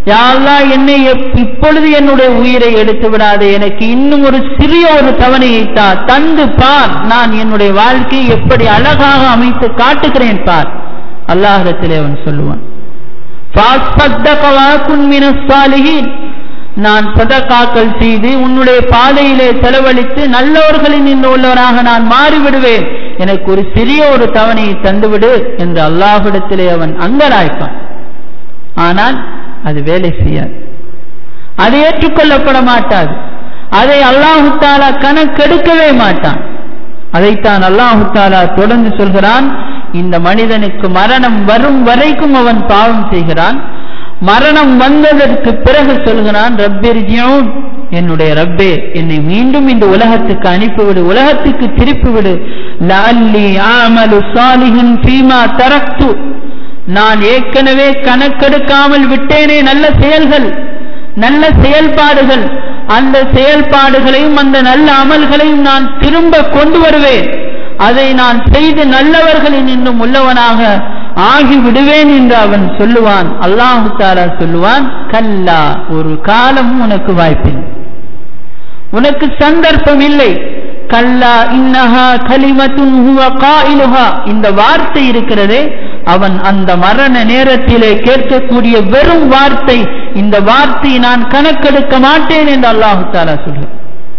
யாழ்லா என்னை எப்- இப்பொழுது என்னுடைய உயிரை எடுத்து விடாதே எனக்கு இன்னும் ஒரு சிறிய ஒரு தவணையை தா தந்து பார் நான் என்னுடைய வாழ்க்கையை எப்படி அழகாக அமைத்து காட்டுகிறேன் பார் அல்லாஹிடத்திலே அவன் சொல்லுவான் فَأَصَّدَّقَ وَأَكُنْ مِنَ الصَّالِحِينَ நான் சதகாக்கள் செய்து உன்னுடைய பாதையிலே செலவழித்து நல்லவர்களின் இந்த உள்ளவராக நான் மாறிவிடுவேன் எனக்கு ஒரு சிறிய ஒரு தவணையை தந்துவிடு என்று அல்லாஹ்விடத்திலே அவன் அங்கலாய்ப்பான் ஆனால் அது வேலை செய்யாது அது ஏற்றுக்கொள்ளப்பட மாட்டாது அதை அல்லாஹு தாலா கணக்கெடுக்கவே மாட்டான் அதைத்தான் அல்லாஹு தாலா தொடர்ந்து சொல்கிறான் இந்த மனிதனுக்கு மரணம் வரும் வரைக்கும் அவன் பாவம் செய்கிறான் மரணம் வந்ததற்கு பிறகு சொல்கிறான் ரப்பிர்ஜியூன் என்னுடைய ரப்பே என்னை மீண்டும் இந்த உலகத்துக்கு அனுப்பிவிடு உலகத்துக்கு திருப்பிவிடு லஅல்லி ஆமலு சாலிஹன் ஃபீமா தரக்து நான் ஏற்கனவே கணக்கெடுக்காமல் விட்டேனே நல்ல செயல்கள் நல்ல செயல்பாடுகள் அந்த செயல்பாடுகளையும் அந்த நல்ல அமல்களையும் நான் திரும்ப கொண்டு வருவேன் அதை நான் செய்து நல்லவர்களின் இன்னும் உள்ளவனாக ஆகி விடுவேன் என்று அவன் சொல்லுவான் அல்லாஹு தாலா சொல்லுவான் கல்லா ஒரு காலம் உனக்கு வாய்ப்பில்லை உனக்கு சந்தர்ப்பம் இல்லை கல்லா இன்னஹா கலிமத்துன் ஹுவ காயிலுஹா இந்த வார்த்தை இருக்கிறதே அவன் அந்த மரண நேரத்திலே கேட்கக்கூடிய வெறும் வார்த்தை இந்த வார்த்தை நான் கணக்கெடுக்க மாட்டேன் என்று அல்லாஹு தாலா சொல்கிறார்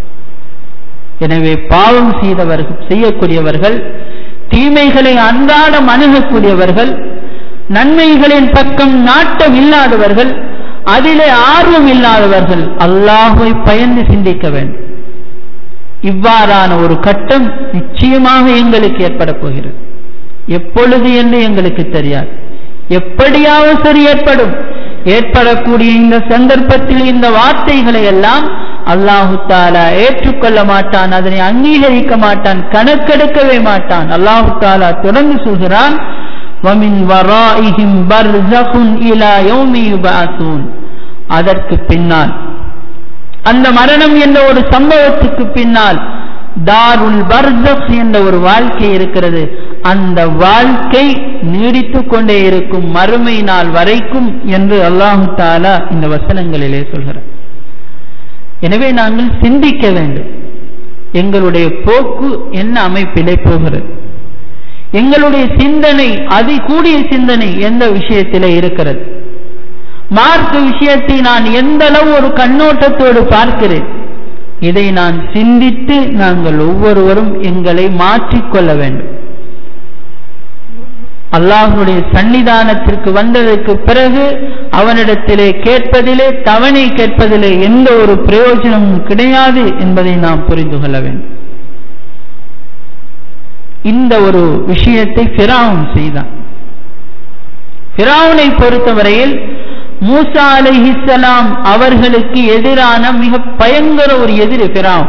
எனவே பாவம் செய்தவர்கள் செய்யக்கூடியவர்கள் தீமைகளை அன்றாடம் அணுகக்கூடியவர்கள் நன்மைகளின் பக்கம் நாட்டம் இல்லாதவர்கள் அதிலே ஆர்வம் இல்லாதவர்கள் அல்லாஹை பயந்து சிந்திக்க வேண்டும் இவ்வாறான ஒரு கட்டம் நிச்சயமாக எங்களுக்கு ஏற்பட போகிறது எப்பொழுது என்று எங்களுக்கு தெரியாது எப்படியாவது சரி ஏற்படும் ஏற்படக்கூடிய இந்த சந்தர்ப்பத்தில் இந்த வார்த்தைகளை எல்லாம் அல்லாஹு தாலா ஏற்றுக்கொள்ள மாட்டான் அதனை அங்கீகரிக்க மாட்டான் கணக்கெடுக்கவே மாட்டான் அல்லாஹு தாலா தொடர்ந்து சொல்கிறான் وَمِنْ وَرَائِهِمْ بَرْزَخٌ إِلَى يَوْمِ يُبْعَثُونَ அதற்கு பின்னால் அந்த மரணம் என்ற ஒரு சம்பவத்துக்கு பின்னால் தாருல் பர்சக் என்ற ஒரு வாழ்க்கை இருக்கிறது அந்த வாழ்க்கை நீடித்துக் கொண்டே இருக்கும் மறுமை நாள் வரைக்கும் என்று அல்லாஹு தாலா இந்த வசனங்களிலே சொல்கிறார் எனவே நாங்கள் சிந்திக்க வேண்டும் எங்களுடைய போக்கு என்ன அமைப்பிலே போகிறது எங்களுடைய சிந்தனை அதி கூடிய சிந்தனை எந்த விஷயத்திலே இருக்கிறது மார்க்க விஷயத்தை நான் எந்த அளவு ஒரு கண்ணோட்டத்தோடு பார்க்கிறேன் இதை நான் சிந்தித்து நாங்கள் ஒவ்வொருவரும் எங்களை மாற்றிக்கொள்ள வேண்டும் அல்லாஹனுடைய சன்னிதானத்திற்கு வந்ததற்கு பிறகு அவனிடத்திலே கேட்பதிலே தவணை கேட்பதிலே எந்த ஒரு பிரயோஜனமும் கிடையாது என்பதை நாம் புரிந்து கொள்ள வேண்டும் இந்த ஒரு விஷயத்தை பிராவுன் செய்தான் பிராவுனை பொறுத்தவரையில் மூசா அலைஹிஸ்ஸலாம் அவர்களுக்கு எதிரான மிக பயங்கர ஒரு எதிரி பிராவும்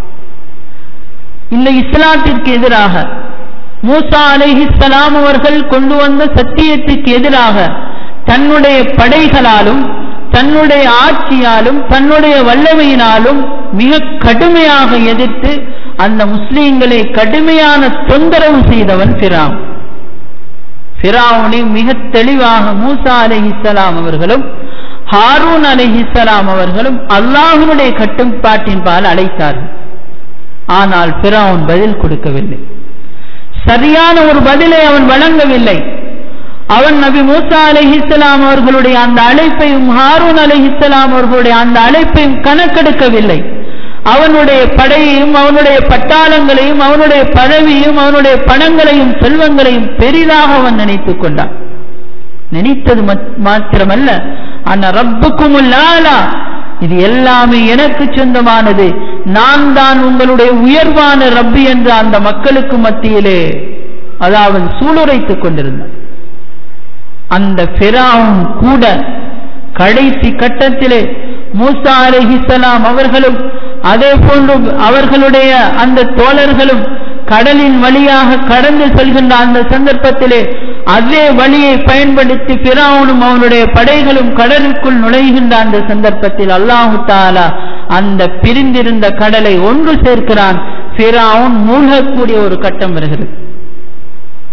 இந்த இஸ்லாத்திற்கு எதிராக மூசா அலைஹிஸ்ஸலாம் அவர்கள் கொண்டு வந்த சத்தியத்துக்கு எதிராக தன்னுடைய படைகளாலும் தன்னுடைய ஆட்சியாலும் தன்னுடைய வல்லமையினாலும் மிக கடுமையாக எதிர்த்து அந்த முஸ்லீம்களை கடுமையான தொந்தரவு செய்தவன் பிராம் பிராவுனை மிக தெளிவாக மூசா அலிஹிஸ்லாம் அவர்களும் ஹாரூன் அலிஹிஸ்லாம் அவர்களும் அல்லாஹுடைய கட்டுப்பாட்டின் பால் அழைத்தார்கள் ஆனால் பிராவுன் பதில் கொடுக்கவில்லை சரியான ஒரு பதிலை அவன் வழங்கவில்லை அவன் நபி மூசா அலிஹிஸ்லாம் அவர்களுடைய அந்த அழைப்பையும் ஹாரூன் அலிஹிஸ்லாம் அவர்களுடைய அந்த அழைப்பையும் கணக்கெடுக்கவில்லை அவனுடைய படையையும் அவனுடைய பட்டாளங்களையும் அவனுடைய பதவியும் அவனுடைய பணங்களையும் செல்வங்களையும் பெரிதாக அவன் நினைத்துக் கொண்டான் நினைத்தது மாத்திரமல்ல அந்த ரப்புக்கும் இது எல்லாமே எனக்கு சொந்தமானது நான் தான் உங்களுடைய உயர்வான ரப்பி என்று அந்த மக்களுக்கு மத்தியிலே அதாவது சூளுரைத்துக் கொண்டிருந்தான் அந்த பிராவும் கூட கடைசி கட்டத்திலே மூசா அலிஹிசலாம் அவர்களும் அதே போன்று அவர்களுடைய அந்த தோழர்களும் கடலின் வழியாக கடந்து செல்கின்ற அந்த சந்தர்ப்பத்திலே அதே வழியை பயன்படுத்தி பிராவுனும் அவனுடைய படைகளும் கடலுக்குள் நுழைகின்ற அந்த சந்தர்ப்பத்தில் அல்லாஹு தாலா அந்த பிரிந்திருந்த கடலை ஒன்று சேர்க்கிறான் பிராவுன் மூழ்கக்கூடிய ஒரு கட்டம் வருகிறது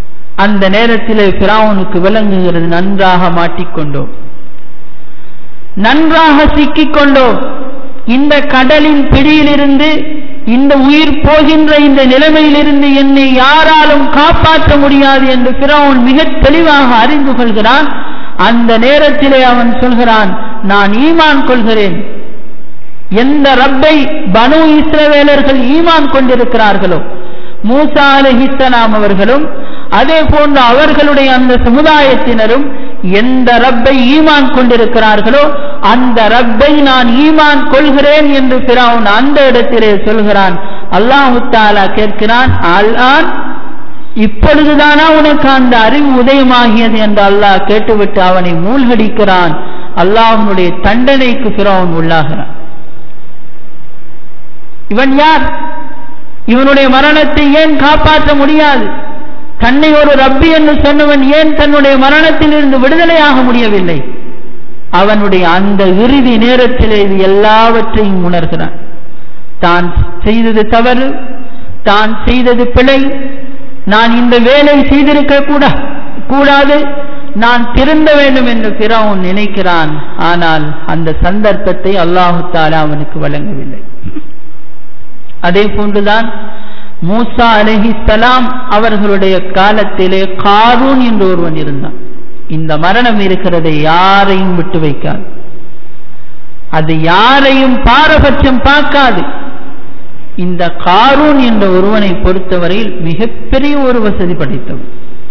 அந்த நேரத்தில் பிராவுனுக்கு விளங்குகிறது நன்றாக மாட்டிக்கொண்டோம் நன்றாக சிக்கிக்கொண்டோம் இந்த கடலின் பிடியிலிருந்து இந்த உயிர் போகின்ற இந்த நிலைமையிலிருந்து என்னை யாராலும் காப்பாற்ற முடியாது என்று பிறவன் மிக தெளிவாக அறிந்து கொள்கிறான் அந்த நேரத்திலே அவன் சொல்கிறான் நான் ஈமான் கொள்கிறேன் எந்த ரப்பை பனு இஸ்ரவேலர்கள் ஈமான் கொண்டிருக்கிறார்களோ மூசா அலிஹிஸ்லாம் அவர்களும் அதே போன்று அவர்களுடைய அந்த சமுதாயத்தினரும் எந்த ரப்பை ஈமான் கொண்டிருக்கிறார்களோ அந்த ரப்பை நான் ஈமான் கொள்கிறேன் என்று பிறவன் அந்த இடத்திலே சொல்கிறான் அல்லாஹு தாலா கேட்கிறான் அல்லான் இப்பொழுதுதானா உனக்கு அந்த அறிவு உதயமாகியது என்று அல்லாஹ் கேட்டுவிட்டு அவனை மூழ்கடிக்கிறான் அல்லாஹனுடைய தண்டனைக்கு பிறவன் உள்ளாகிறான் இவன் யார் இவனுடைய மரணத்தை ஏன் காப்பாற்ற முடியாது தன்னை ஒரு ரப்பி என்று சொன்னவன் ஏன் தன்னுடைய மரணத்தில் இருந்து விடுதலையாக முடியவில்லை அவனுடைய அந்த இறுதி நேரத்திலே இது எல்லாவற்றையும் உணர்கிறான் தான் செய்தது தவறு தான் செய்தது பிழை நான் இந்த வேலை செய்திருக்க கூட கூடாது நான் திருந்த வேண்டும் என்று பிறவன் நினைக்கிறான் ஆனால் அந்த சந்தர்ப்பத்தை அல்லாஹு தாலா அவனுக்கு வழங்கவில்லை அதே போன்றுதான் மூசா அலஹிஸ்லாம் அவர்களுடைய காலத்திலே காரூன் என்று ஒருவன் இருந்தான் இந்த மரணம் இருக்கிறதை யாரையும் விட்டு வைக்காது அது யாரையும் பாரபட்சம் பார்க்காது இந்த காரூன் என்ற ஒருவனை பொறுத்தவரையில் மிகப்பெரிய ஒரு வசதி படைத்தவன்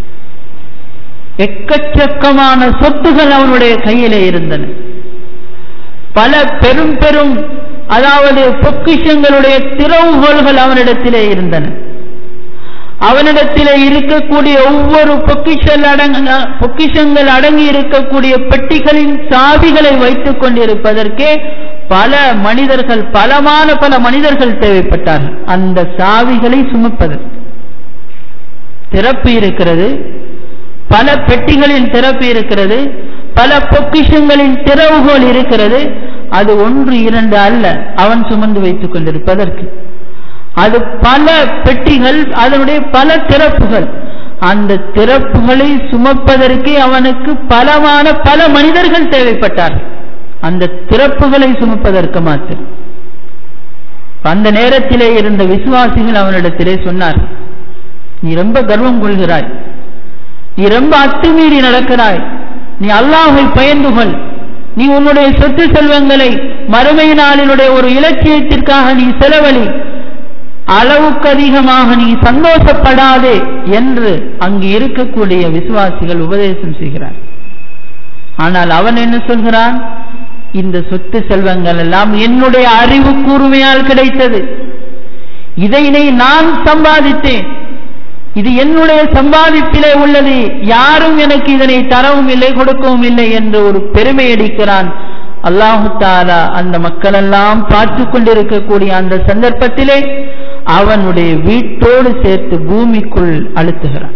எக்கச்சக்கமான சொத்துகள் அவனுடைய கையிலே இருந்தன பல பெரும் பெரும் அதாவது பொக்கிஷங்களுடைய திறவுகோள்கள் அவனிடத்திலே இருந்தன அவனிடத்திலே இருக்கக்கூடிய ஒவ்வொரு பொக்கிஷல் அடங்க பொக்கிஷங்கள் அடங்கி இருக்கக்கூடிய பெட்டிகளின் சாவிகளை வைத்துக் கொண்டிருப்பதற்கே பல மனிதர்கள் பலமான பல மனிதர்கள் தேவைப்பட்டார்கள் அந்த சாவிகளை சுமப்பதற்கு திறப்பு இருக்கிறது பல பெட்டிகளின் திறப்பு இருக்கிறது பல பொக்கிஷங்களின் திறவுகோல் இருக்கிறது அது ஒன்று இரண்டு அல்ல அவன் சுமந்து வைத்துக் கொண்டிருப்பதற்கு அது பல பெட்டிகள் அதனுடைய பல திறப்புகள் அந்த திறப்புகளை சுமப்பதற்கே அவனுக்கு பலமான பல மனிதர்கள் தேவைப்பட்டார்கள் அந்த திறப்புகளை சுமப்பதற்கு மாத்திரம் அந்த நேரத்திலே இருந்த விசுவாசிகள் அவனிடத்திலே சொன்னார் நீ ரொம்ப கர்வம் கொள்கிறாய் நீ ரொம்ப அத்துமீறி நடக்கிறாய் நீ அல்லாஹை பயந்து கொள் நீ உன்னுடைய சொத்து செல்வங்களை மறுமை நாளினுடைய ஒரு இலட்சியத்திற்காக நீ செலவழி அளவுக்கு அதிகமாக நீ சந்தோஷப்படாதே என்று அங்கு இருக்கக்கூடிய விசுவாசிகள் உபதேசம் செய்கிறார் ஆனால் அவன் என்ன சொல்கிறான் இந்த சொத்து செல்வங்கள் எல்லாம் என்னுடைய அறிவு கூர்மையால் கிடைத்தது இதை நான் சம்பாதித்தேன் இது என்னுடைய சம்பாதிப்பிலே உள்ளது யாரும் எனக்கு இதனை தரவும் இல்லை கொடுக்கவும் இல்லை என்று ஒரு பெருமை அடிக்கிறான் அல்லாஹு தாலா அந்த மக்களெல்லாம் பார்த்து கொண்டிருக்கக்கூடிய அந்த சந்தர்ப்பத்திலே அவனுடைய வீட்டோடு சேர்த்து பூமிக்குள் அழுத்துகிறான்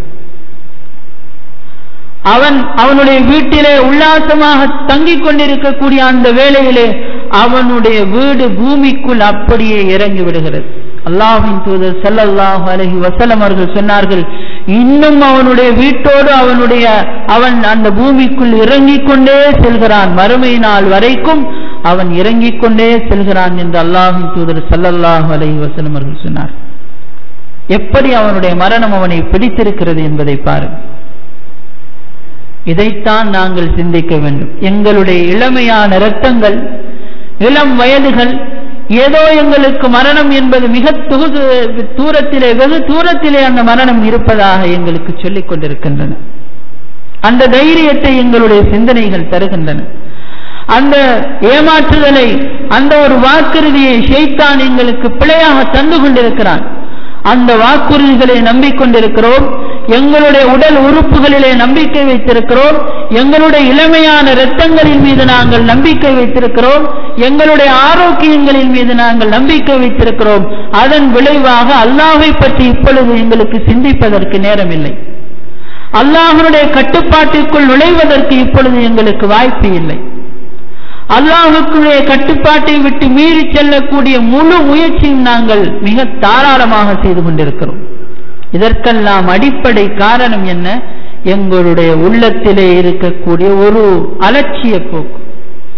அவன் அவனுடைய வீட்டிலே உல்லாசமாக தங்கிக் கொண்டிருக்கக்கூடிய அந்த வேளையிலே அவனுடைய வீடு பூமிக்குள் அப்படியே இறங்கி விடுகிறது அல்லாஹின் தூதர் செல்லல்லாஹு அலஹி வசலம் அவர்கள் சொன்னார்கள் இன்னும் அவனுடைய வீட்டோடு அவனுடைய அவன் அந்த பூமிக்குள் இறங்கிக் கொண்டே செல்கிறான் மறுமை நாள் வரைக்கும் அவன் இறங்கிக் கொண்டே செல்கிறான் என்று அல்லாஹின் தூதர் சல்லல்லாஹு அலஹி வசலம் அவர்கள் சொன்னார் எப்படி அவனுடைய மரணம் அவனை பிடித்திருக்கிறது என்பதை பாருங்கள் இதைத்தான் நாங்கள் சிந்திக்க வேண்டும் எங்களுடைய இளமையான இரத்தங்கள் இளம் வயதுகள் ஏதோ எங்களுக்கு மரணம் என்பது மிக தூரத்திலே வெகு தூரத்திலே அந்த மரணம் இருப்பதாக எங்களுக்கு சொல்லிக் கொண்டிருக்கின்றன அந்த தைரியத்தை எங்களுடைய சிந்தனைகள் தருகின்றன அந்த ஏமாற்றுதலை அந்த ஒரு வாக்குறுதியை ஷெய்தான் எங்களுக்கு பிழையாக தந்து கொண்டிருக்கிறான் அந்த வாக்குறுதிகளை நம்பிக்கொண்டிருக்கிறோம் எங்களுடைய உடல் உறுப்புகளிலே நம்பிக்கை வைத்திருக்கிறோம் எங்களுடைய இளமையான இரத்தங்களின் மீது நாங்கள் நம்பிக்கை வைத்திருக்கிறோம் எங்களுடைய ஆரோக்கியங்களின் மீது நாங்கள் நம்பிக்கை வைத்திருக்கிறோம் அதன் விளைவாக அல்லாஹை பற்றி இப்பொழுது எங்களுக்கு சிந்திப்பதற்கு நேரமில்லை அல்லாஹனுடைய கட்டுப்பாட்டிற்குள் நுழைவதற்கு இப்பொழுது எங்களுக்கு வாய்ப்பு இல்லை அல்லாஹுக்குடைய கட்டுப்பாட்டை விட்டு மீறி செல்லக்கூடிய முழு முயற்சியும் நாங்கள் மிக தாராளமாக செய்து கொண்டிருக்கிறோம் இதற்கெல்லாம் அடிப்படை காரணம் என்ன எங்களுடைய உள்ளத்திலே இருக்கக்கூடிய ஒரு அலட்சிய போக்கு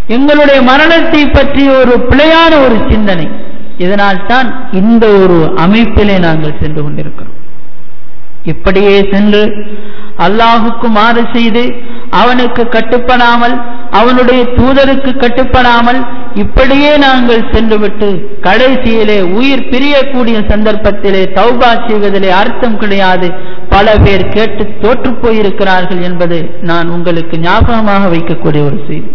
எங்களுடைய மரணத்தை பற்றிய ஒரு பிழையான ஒரு சிந்தனை இதனால் தான் இந்த ஒரு அமைப்பிலே நாங்கள் சென்று கொண்டிருக்கிறோம் இப்படியே சென்று அல்லாஹுக்கு மாறு செய்து அவனுக்கு கட்டுப்படாமல் அவனுடைய தூதருக்கு கட்டுப்படாமல் இப்படியே நாங்கள் சென்றுவிட்டு கடைசியிலே உயிர் பிரியக்கூடிய சந்தர்ப்பத்திலே தௌபா செய்வதிலே அர்த்தம் கிடையாது பல பேர் கேட்டு தோற்று போயிருக்கிறார்கள் என்பது நான் உங்களுக்கு ஞாபகமாக வைக்கக்கூடிய ஒரு செய்தி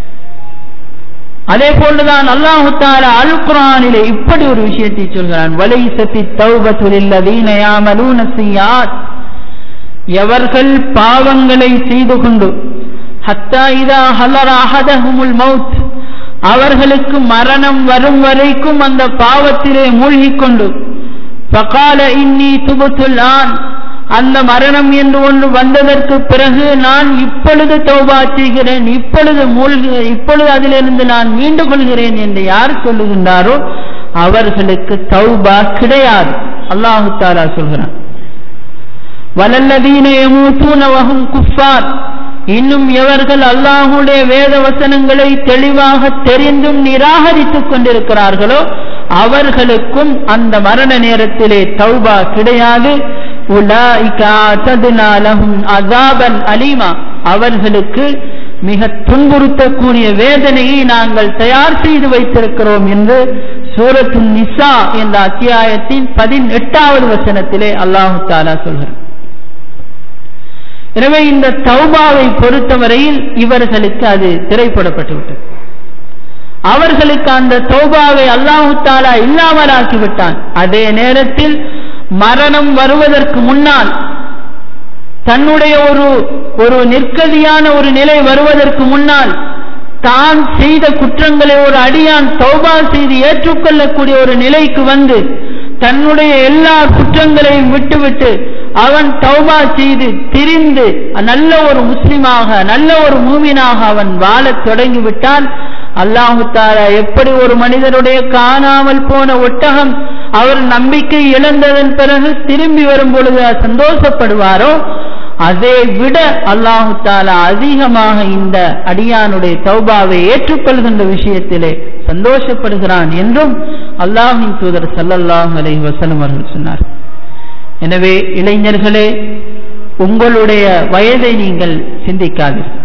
அதே போன்றுதான் அல்லாஹு தாலா அல் குரானிலே இப்படி ஒரு விஷயத்தை சொல்கிறான் வலை சத்தி தௌபத்துலில்லதீன யாமலூன செய்யாத் எவர்கள் பாவங்களை செய்து கொண்டு ஹத்தா இதா ஹலர அஹதஹுமுல் மவுத் அவர்களுக்கு மரணம் வரும் வரைக்கும் அந்த பாவத்திலே மூழ்கிக் கொண்டு ஃபகால இன்னி துபுத்துல் ஆன் அந்த மரணம் என்று ஒன்று வந்ததற்கு பிறகு நான் இப்பொழுது தௌபா செய்கிறேன் இப்பொழுது மூழ்கு இப்பொழுது அதிலிருந்து நான் மீண்டு கொள்கிறேன் என்று யார் சொல்லுகின்றாரோ அவர்களுக்கு தௌபா கிடையாது அல்லாஹு தாலா சொல்கிறான் வலல்லதீன யமூத்தூன வஹும் குஃபார் இன்னும் எவர்கள் அல்லாஹுடைய வேத வசனங்களை தெளிவாக தெரிந்தும் நிராகரித்துக் கொண்டிருக்கிறார்களோ அவர்களுக்கும் அந்த மரண நேரத்திலே தௌபா கிடையாது அதாபன் அலீமா அவர்களுக்கு மிக துன்புறுத்தக்கூடிய வேதனையை நாங்கள் தயார் செய்து வைத்திருக்கிறோம் என்று சூரத்து நிசா என்ற அத்தியாயத்தின் பதினெட்டாவது வசனத்திலே அல்லாஹு தாலா சொல்கிறார் எனவே இந்த தௌபாவை பொறுத்தவரையில் இவர்களுக்கு அது திரைப்படப்பட்டுவிட்டது அவர்களுக்கு அந்த தௌபாவை அல்லாஹு தாலா இல்லாமலாக்கிவிட்டான் அதே நேரத்தில் மரணம் வருவதற்கு முன்னால் தன்னுடைய ஒரு ஒரு நிற்கதியான ஒரு நிலை வருவதற்கு முன்னால் தான் செய்த குற்றங்களை ஒரு அடியான் தௌபா செய்து ஏற்றுக்கொள்ளக்கூடிய ஒரு நிலைக்கு வந்து தன்னுடைய எல்லா குற்றங்களையும் விட்டுவிட்டு அவன் தௌபா செய்து திரிந்து நல்ல ஒரு முஸ்லிமாக நல்ல ஒரு மூமினாக அவன் வாழத் தொடங்கிவிட்டால் அல்லாஹு தாலா எப்படி ஒரு மனிதனுடைய காணாமல் போன ஒட்டகம் அவர் நம்பிக்கை இழந்ததன் பிறகு திரும்பி வரும் பொழுது சந்தோஷப்படுவாரோ அதை விட அல்லாஹு தாலா அதிகமாக இந்த அடியானுடைய தௌபாவை ஏற்றுக்கொள்கின்ற விஷயத்திலே சந்தோஷப்படுகிறான் என்றும் அல்லாஹின் தூதர் சல்லல்லாஹ் அலை வசனம் அவர்கள் சொன்னார் எனவே இளைஞர்களே உங்களுடைய வயதை நீங்கள் சிந்திக்காதீர்கள்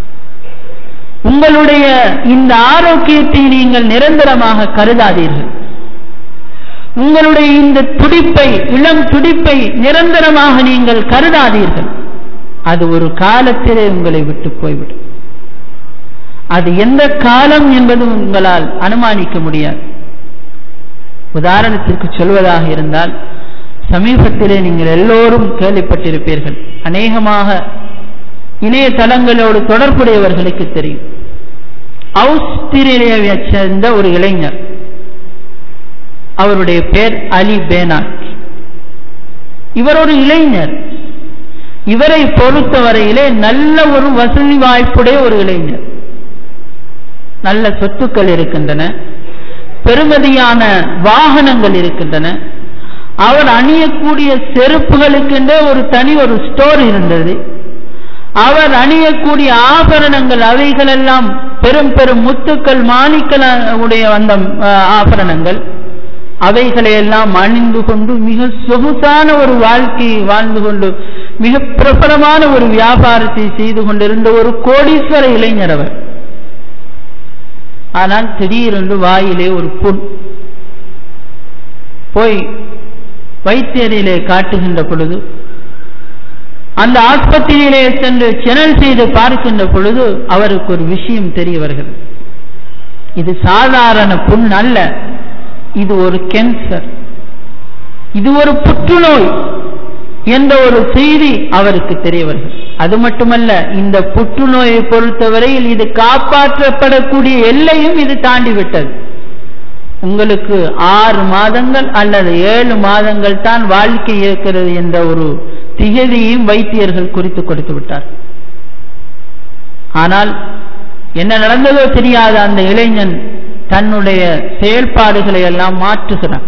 உங்களுடைய இந்த ஆரோக்கியத்தை நீங்கள் நிரந்தரமாக கருதாதீர்கள் உங்களுடைய இந்த துடிப்பை இளம் துடிப்பை நிரந்தரமாக நீங்கள் கருதாதீர்கள் அது ஒரு காலத்திலே உங்களை விட்டு போய்விடும் அது எந்த காலம் என்பது உங்களால் அனுமானிக்க முடியாது உதாரணத்திற்கு சொல்வதாக இருந்தால் சமீபத்திலே நீங்கள் எல்லோரும் கேள்விப்பட்டிருப்பீர்கள் அநேகமாக இணையதளங்களோடு தொடர்புடையவர்களுக்கு தெரியும் ஆஸ்திரேலியாவை சேர்ந்த ஒரு இளைஞர் அவருடைய பேர் அலி பேனாட் இவர் ஒரு இளைஞர் இவரை பொறுத்தவரையிலே நல்ல ஒரு வசதி வாய்ப்புடைய ஒரு இளைஞர் நல்ல சொத்துக்கள் இருக்கின்றன பெருமதியான வாகனங்கள் இருக்கின்றன அவர் அணியக்கூடிய செருப்புகளுக்கென்றே ஒரு தனி ஒரு ஸ்டோர் இருந்தது அவர் அணியக்கூடிய ஆபரணங்கள் அவைகளெல்லாம் பெரும் பெரும் முத்துக்கள் மாணிக்கள் உடைய அந்த ஆபரணங்கள் அவைகளை எல்லாம் அணிந்து கொண்டு மிக சொகுசான ஒரு வாழ்க்கையை வாழ்ந்து கொண்டு மிக பிரபலமான ஒரு வியாபாரத்தை செய்து கொண்டிருந்த ஒரு கோடீஸ்வர இளைஞர் அவர் ஆனால் திடீரென்று வாயிலே ஒரு புண் போய் வைத்தியரிலே காட்டுகின்ற பொழுது அந்த ஆஸ்பத்திரியிலே சென்று செனல் செய்து பார்க்கின்ற பொழுது அவருக்கு ஒரு விஷயம் தெரிய வருகிறது இது சாதாரண புண் அல்ல இது ஒரு கேன்சர் இது ஒரு புற்றுநோய் என்ற ஒரு செய்தி அவருக்கு தெரிய வருகிறது அது மட்டுமல்ல இந்த புற்றுநோயை பொறுத்தவரையில் இது காப்பாற்றப்படக்கூடிய எல்லையும் இது தாண்டி விட்டது உங்களுக்கு ஆறு மாதங்கள் அல்லது ஏழு மாதங்கள் தான் வாழ்க்கை இருக்கிறது என்ற ஒரு திகதியையும் வைத்தியர்கள் குறித்து கொடுத்து விட்டார் ஆனால் என்ன நடந்ததோ தெரியாத அந்த இளைஞன் தன்னுடைய செயல்பாடுகளை எல்லாம் மாற்றுகிறான்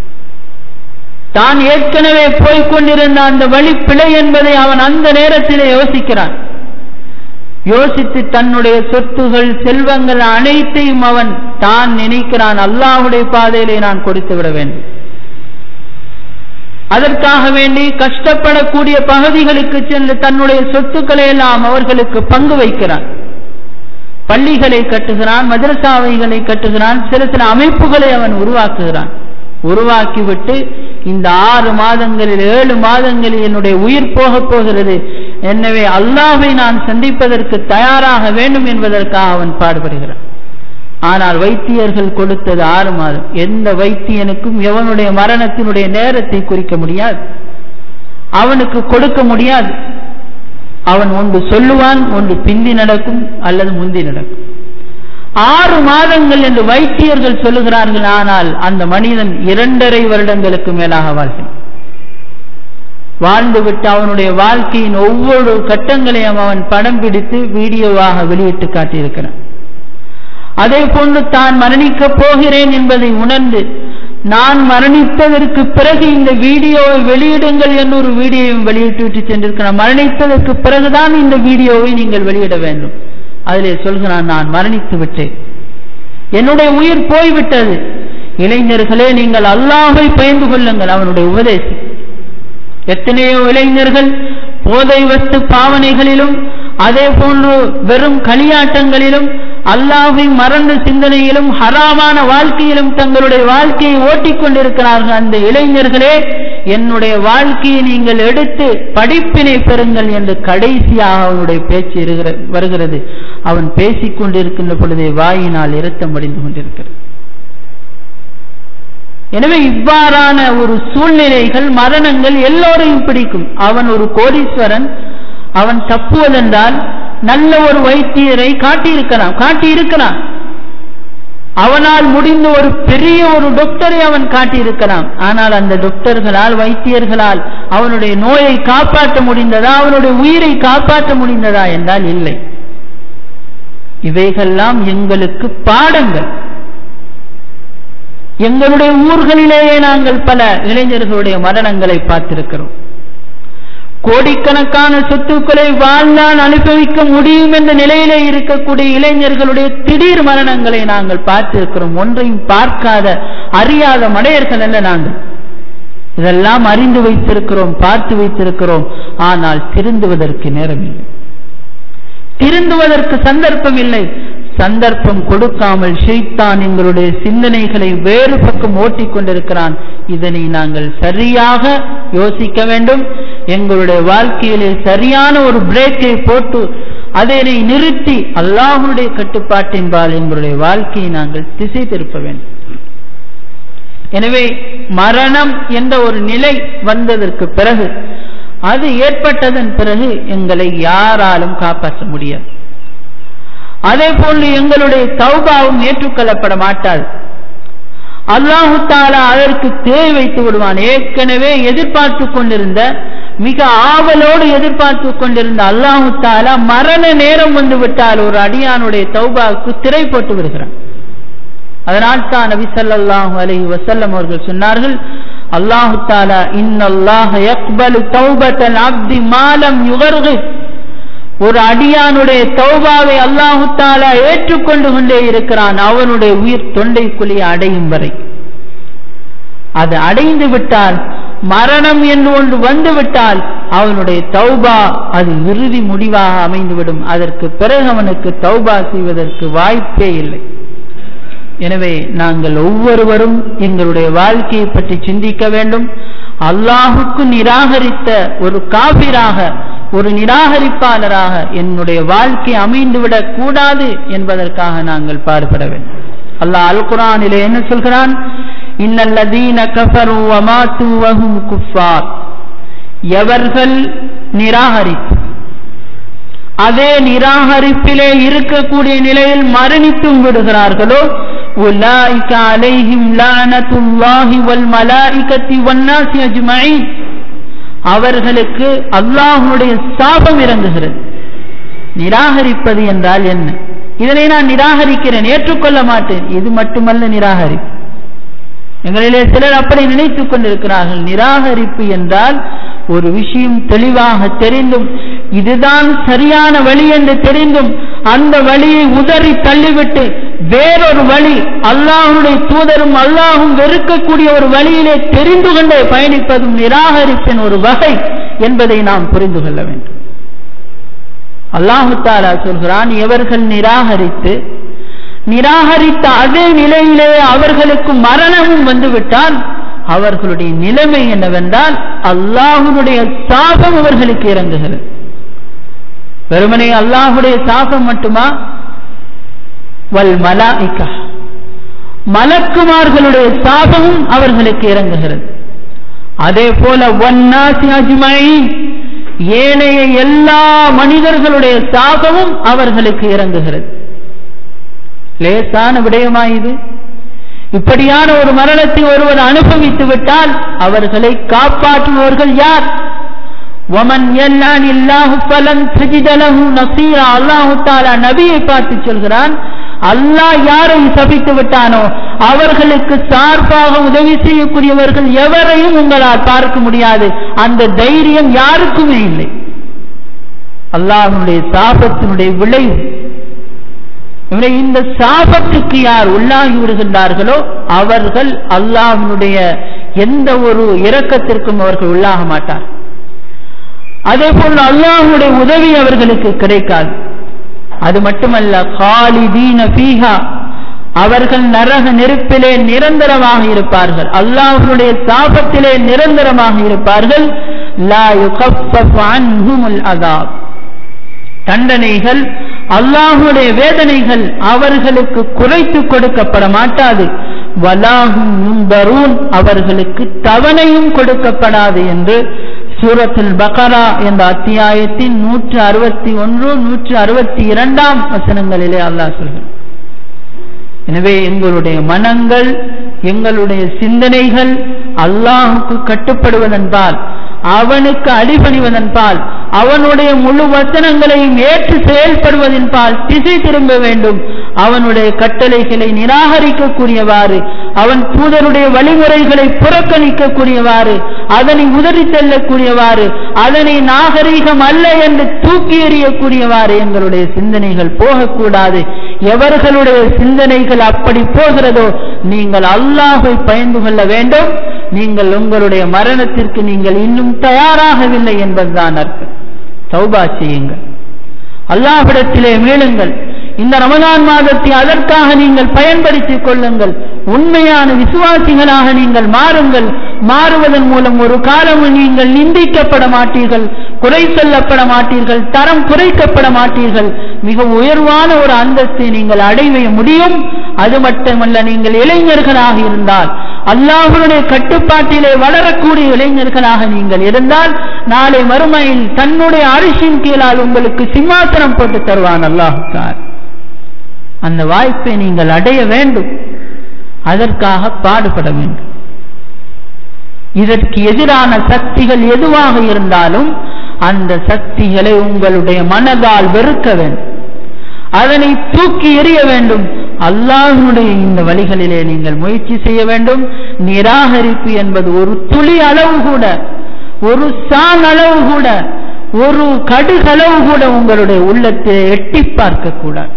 தான் ஏற்கனவே போய்கொண்டிருந்த அந்த வழி பிழை என்பதை அவன் அந்த நேரத்தில் யோசிக்கிறான் யோசித்து தன்னுடைய சொத்துகள் செல்வங்கள் அனைத்தையும் அவன் தான் நினைக்கிறான் அல்லாஹுடைய பாதையிலே நான் கொடுத்து விட வேண்டும் அதற்காக வேண்டி கஷ்டப்படக்கூடிய பகுதிகளுக்கு சென்று தன்னுடைய சொத்துக்களை எல்லாம் அவர்களுக்கு பங்கு வைக்கிறான் பள்ளிகளை கட்டுகிறான் மதரசாவைகளை கட்டுகிறான் சில சில அமைப்புகளை அவன் உருவாக்குகிறான் உருவாக்கிவிட்டு இந்த ஆறு மாதங்களில் ஏழு மாதங்களில் என்னுடைய உயிர் போகப் போகிறது எனவே அல்லாவை நான் சந்திப்பதற்கு தயாராக வேண்டும் என்பதற்காக அவன் பாடுபடுகிறான் ஆனால் வைத்தியர்கள் கொடுத்தது ஆறு மாதம் எந்த வைத்தியனுக்கும் எவனுடைய மரணத்தினுடைய நேரத்தை குறிக்க முடியாது அவனுக்கு கொடுக்க முடியாது அவன் ஒன்று சொல்லுவான் ஒன்று பிந்தி நடக்கும் அல்லது முந்தி நடக்கும் ஆறு மாதங்கள் என்று வைத்தியர்கள் சொல்லுகிறார்கள் ஆனால் அந்த மனிதன் இரண்டரை வருடங்களுக்கு மேலாக வாழ்கிறான் வாழ்ந்துவிட்டு அவனுடைய வாழ்க்கையின் ஒவ்வொரு கட்டங்களையும் அவன் படம் பிடித்து வீடியோவாக வெளியிட்டு காட்டியிருக்கிறான் அதே போன்று தான் மரணிக்கப் போகிறேன் என்பதை உணர்ந்து நான் மரணித்ததற்கு பிறகு இந்த வீடியோவை வெளியிடுங்கள் என்று ஒரு வீடியோவை வெளியிட்டு விட்டு சென்றிருக்கிறான் மரணித்ததற்கு பிறகுதான் இந்த வீடியோவை நீங்கள் வெளியிட வேண்டும் அதிலே சொல்கிறான் நான் மரணித்து விட்டேன் என்னுடைய உயிர் போய்விட்டது இளைஞர்களே நீங்கள் அல்லாஹை பயந்து கொள்ளுங்கள் அவனுடைய உபதேசம் எத்தனையோ இளைஞர்கள் போதை வஸ்து பாவனைகளிலும் அதே போன்று வெறும் களியாட்டங்களிலும் அல்லாஹை மறந்த சிந்தனையிலும் ஹராமான வாழ்க்கையிலும் தங்களுடைய வாழ்க்கையை ஓட்டிக்கொண்டிருக்கிறார்கள் அந்த இளைஞர்களே என்னுடைய வாழ்க்கையை நீங்கள் எடுத்து படிப்பினை பெறுங்கள் என்று கடைசியாக அவனுடைய பேச்சு வருகிறது அவன் பேசிக் கொண்டிருக்கின்ற பொழுதே வாயினால் இரத்தம் அடைந்து கொண்டிருக்கிறது எனவே இவ்வாறான ஒரு சூழ்நிலைகள் மரணங்கள் எல்லோரையும் பிடிக்கும் அவன் ஒரு கோடீஸ்வரன் அவன் தப்புவதென்றால் நல்ல ஒரு வைத்தியரை காட்டியிருக்கிறான் காட்டியிருக்கிறான் அவனால் முடிந்த ஒரு பெரிய ஒரு டாக்டரை அவன் காட்டியிருக்கலாம் ஆனால் அந்த டாக்டர்களால் வைத்தியர்களால் அவனுடைய நோயை காப்பாற்ற முடிந்ததா அவனுடைய உயிரை காப்பாற்ற முடிந்ததா என்றால் இல்லை இவைகள்லாம் எங்களுக்கு பாடங்கள் எங்களுடைய ஊர்களிலேயே நாங்கள் பல இளைஞர்களுடைய மரணங்களை பார்த்திருக்கிறோம் கோடிக்கணக்கான சொத்துக்களை வாழ்நாள் அனுபவிக்க முடியும் என்ற நிலையிலே இருக்கக்கூடிய இளைஞர்களுடைய திடீர் மரணங்களை நாங்கள் பார்த்திருக்கிறோம் ஒன்றையும் பார்க்காத அறியாத மடையர்கள் அல்ல நாங்கள் இதெல்லாம் அறிந்து வைத்திருக்கிறோம் பார்த்து வைத்திருக்கிறோம் ஆனால் திருந்துவதற்கு நேரமில்லை திருந்துவதற்கு சந்தர்ப்பம் இல்லை சந்தர்ப்பம் கொடுக்காமல் ஷெய்தான் எங்களுடைய சிந்தனைகளை வேறு பக்கம் ஓட்டிக்கொண்டிருக்கிறான் இதனை நாங்கள் சரியாக யோசிக்க வேண்டும் எங்களுடைய வாழ்க்கையிலே சரியான ஒரு பிரேக்கை போட்டு அதனை நிறுத்தி அல்லாஹனுடைய கட்டுப்பாட்டின்பால் எங்களுடைய வாழ்க்கையை நாங்கள் திசை திருப்ப வேண்டும் எனவே மரணம் என்ற ஒரு நிலை வந்ததற்கு பிறகு அது ஏற்பட்டதன் பிறகு எங்களை யாராலும் காப்பாற்ற முடியாது அதே போன்று எங்களுடைய தௌபாவும் ஏற்றுக்கொள்ளப்பட மாட்டாது அல்லாஹு தாலா அதற்கு தேவை வைத்து விடுவான் ஏற்கனவே எதிர்பார்த்து கொண்டிருந்த மிக ஆவலோடு எதிர்பார்த்து கொண்டிருந்த அல்லாஹு தாலா மரண நேரம் வந்து விட்டால் ஒரு அடியானுடைய தௌபாவுக்கு திரை போட்டு விடுகிறான் அதனால் தான் நபி ஸல்லல்லாஹு அலைஹி வஸல்லம் அவர்கள் சொன்னார்கள் அல்லாஹு தாலா இன்னல்லாஹ யக்பலு தௌபத்தல் அப்தி மாலம் யுகர்கிப் ஒரு அடியானுடைய தௌபாவை அல்லாஹு தாலா ஏற்றுக்கொண்டு கொண்டே இருக்கிறான் அவனுடைய உயிர் தொண்டைக்குழியை அடையும் வரை அது அடைந்து விட்டால் மரணம் என்று ஒன்று வந்து விட்டால் அவனுடைய தௌபா அது இறுதி முடிவாக அமைந்துவிடும் அதற்கு பிறகு அவனுக்கு தௌபா செய்வதற்கு வாய்ப்பே இல்லை எனவே நாங்கள் ஒவ்வொருவரும் எங்களுடைய வாழ்க்கையை பற்றி சிந்திக்க வேண்டும் அல்லாஹுக்கு நிராகரித்த ஒரு காபிராக ஒரு நிராகரிப்பாளராக என்னுடைய வாழ்க்கை அமைந்துவிடக் கூடாது என்பதற்காக நாங்கள் பாடுபட வேண்டும் அல்லாஹ் அல் குரானிலே என்ன சொல்கிறான் இன்னல்லதீன கஃபரு வமாத்து வஹும் குஃபார் எவர்கள் நிராகரிப்பு அதே நிராகரிப்பிலே இருக்கக்கூடிய நிலையில் மரணித்தும் விடுகிறார்களோ உலாய்க அலைஹிம் லானத்துல்லாஹி வல் மலாயிகத்தி வன்னாசி அஜ்மஈன் அவர்களுக்கு அல்லாஹுடைய சாபம் இறங்குகிறது நிராகரிப்பது என்றால் என்ன இதனை நான் நிராகரிக்கிறேன் ஏற்றுக்கொள்ள மாட்டேன் இது மட்டுமல்ல நிராகரிப்பு எங்களிலே சிலர் அப்படி நினைத்துக் கொண்டிருக்கிறார்கள் நிராகரிப்பு என்றால் ஒரு விஷயம் தெளிவாக தெரிந்தும் இதுதான் சரியான வழி என்று தெரிந்தும் அந்த வழியை உதறி தள்ளிவிட்டு வேறொரு வழி அல்லாஹுடைய தூதரும் அல்லாஹும் வெறுக்கக்கூடிய ஒரு வழியிலே தெரிந்து கொண்டே பயணிப்பதும் நிராகரிப்பின் ஒரு வகை என்பதை நாம் புரிந்து கொள்ள வேண்டும் அல்லாஹு தாலா சொல்கிறான் எவர்கள் நிராகரித்து நிராகரித்த அதே நிலையிலே அவர்களுக்கு மரணமும் வந்துவிட்டால் அவர்களுடைய நிலைமை என்னவென்றால் அல்லாஹுடைய சாபம் அவர்களுக்கு இறங்குகிறது வெறுமனே அல்லாஹுடைய சாபம் மட்டுமா வல் மலாய்கா மலக்குமார்களுடைய சாபமும் அவர்களுக்கு இறங்குகிறது அதே போல ஒன்னாசி அஜ்மை ஏனைய எல்லா மனிதர்களுடைய சாபமும் அவர்களுக்கு இறங்குகிறது லேசான விடயமா இது இப்படியான ஒரு மரணத்தை ஒருவர் அனுபவித்து விட்டால் அவர்களை காப்பாற்றுபவர்கள் யார் ஒமன் எல்லான் இல்லாஹு பலன் சஜிதலஹு நசீரா அல்லாஹு தாலா நபியை பார்த்து சொல்கிறான் அல்லாஹ் யாரை சபித்து விட்டானோ அவர்களுக்கு சார்பாக உதவி செய்யக்கூடியவர்கள் எவரையும் உங்களால் பார்க்க முடியாது அந்த தைரியம் யாருக்குமே இல்லை அல்லாஹனுடைய சாபத்தினுடைய விளைவு இவரை இந்த சாபத்துக்கு யார் உள்ளாகி விடுகின்றார்களோ அவர்கள் அல்லாஹனுடைய எந்த ஒரு இரக்கத்திற்கும் அவர்கள் உள்ளாக மாட்டார் அதே போல் அல்லாஹனுடைய உதவி அவர்களுக்கு கிடைக்காது அது மட்டுமல்ல காலிதீன பீஹா அவர்கள் நரக நெருப்பிலே நிரந்தரமாக இருப்பார்கள் அல்லாஹனுடைய சாபத்திலே நிரந்தரமாக இருப்பார்கள் லா யுகஃபஃபு அன்ஹுமுல் அதாப் தண்டனைகள் அல்லாஹுடைய வேதனைகள் அவர்களுக்கு குறைத்து கொடுக்கப்பட மாட்டாது வலாகும் முன்பரூன் அவர்களுக்கு தவணையும் கொடுக்கப்படாது என்று சூரத்துல் பகரா என்ற அத்தியாயத்தின் நூற்று அறுபத்தி ஒன்று நூற்று அறுபத்தி இரண்டாம் வசனங்களிலே அல்லாஹ் சொல்கிறார் எனவே எங்களுடைய மனங்கள் எங்களுடைய சிந்தனைகள் அல்லாஹுக்கு கட்டுப்படுவதன்பால் அவனுக்கு அடிபணிவதன்பால் அவனுடைய முழு வசனங்களையும் ஏற்று செயல்படுவதன்பால் திசை திரும்ப வேண்டும் அவனுடைய கட்டளைகளை நிராகரிக்கக்கூடியவாறு அவன் தூதருடைய வழிமுறைகளை புறக்கணிக்கக்கூடியவாறு அதனை உதறி செல்லக்கூடியவாறு அதனை நாகரீகம் அல்ல என்று தூக்கி எறியக்கூடியவாறு எங்களுடைய சிந்தனைகள் போகக்கூடாது எவர்களுடைய சிந்தனைகள் அப்படி போகிறதோ நீங்கள் அல்லாஹை பயந்து கொள்ள வேண்டும் நீங்கள் உங்களுடைய மரணத்திற்கு நீங்கள் இன்னும் தயாராகவில்லை என்பதுதான் அர்த்தம் தௌபா செய்யுங்கள் அல்லாஹிடத்திலே மீளுங்கள் இந்த ரமலான் மாதத்தை அதற்காக நீங்கள் பயன்படுத்திக் கொள்ளுங்கள் உண்மையான விசுவாசிகளாக நீங்கள் மாறுங்கள் மாறுவதன் மூலம் ஒரு காலமும் நீங்கள் நிந்திக்கப்பட மாட்டீர்கள் குறை சொல்லப்பட மாட்டீர்கள் தரம் குறைக்கப்பட மாட்டீர்கள் மிக உயர்வான ஒரு அந்தஸ்தை நீங்கள் அடைவே முடியும் அது மட்டுமல்ல நீங்கள் இளைஞர்களாக இருந்தால் அல்லாஹனுடைய கட்டுப்பாட்டிலே வளரக்கூடிய இளைஞர்களாக நீங்கள் இருந்தால் நாளை மறுமையில் தன்னுடைய அரிசின் கீழால் உங்களுக்கு சிம்மாசனம் போட்டு தருவான் அல்லாஹுக்கார் அந்த வாய்ப்பை நீங்கள் அடைய வேண்டும் அதற்காக பாடுபட வேண்டும் இதற்கு எதிரான சக்திகள் எதுவாக இருந்தாலும் அந்த சக்திகளை உங்களுடைய மனதால் வெறுக்க வேண்டும் அதனை தூக்கி எறிய வேண்டும் அல்லாஹனுடைய இந்த வழிகளிலே நீங்கள் முயற்சி செய்ய வேண்டும் நிராகரிப்பு என்பது ஒரு துளி அளவு கூட ஒரு சான் அளவு கூட ஒரு கடுகளவு கூட உங்களுடைய உள்ளத்தை எட்டி பார்க்க கூடாது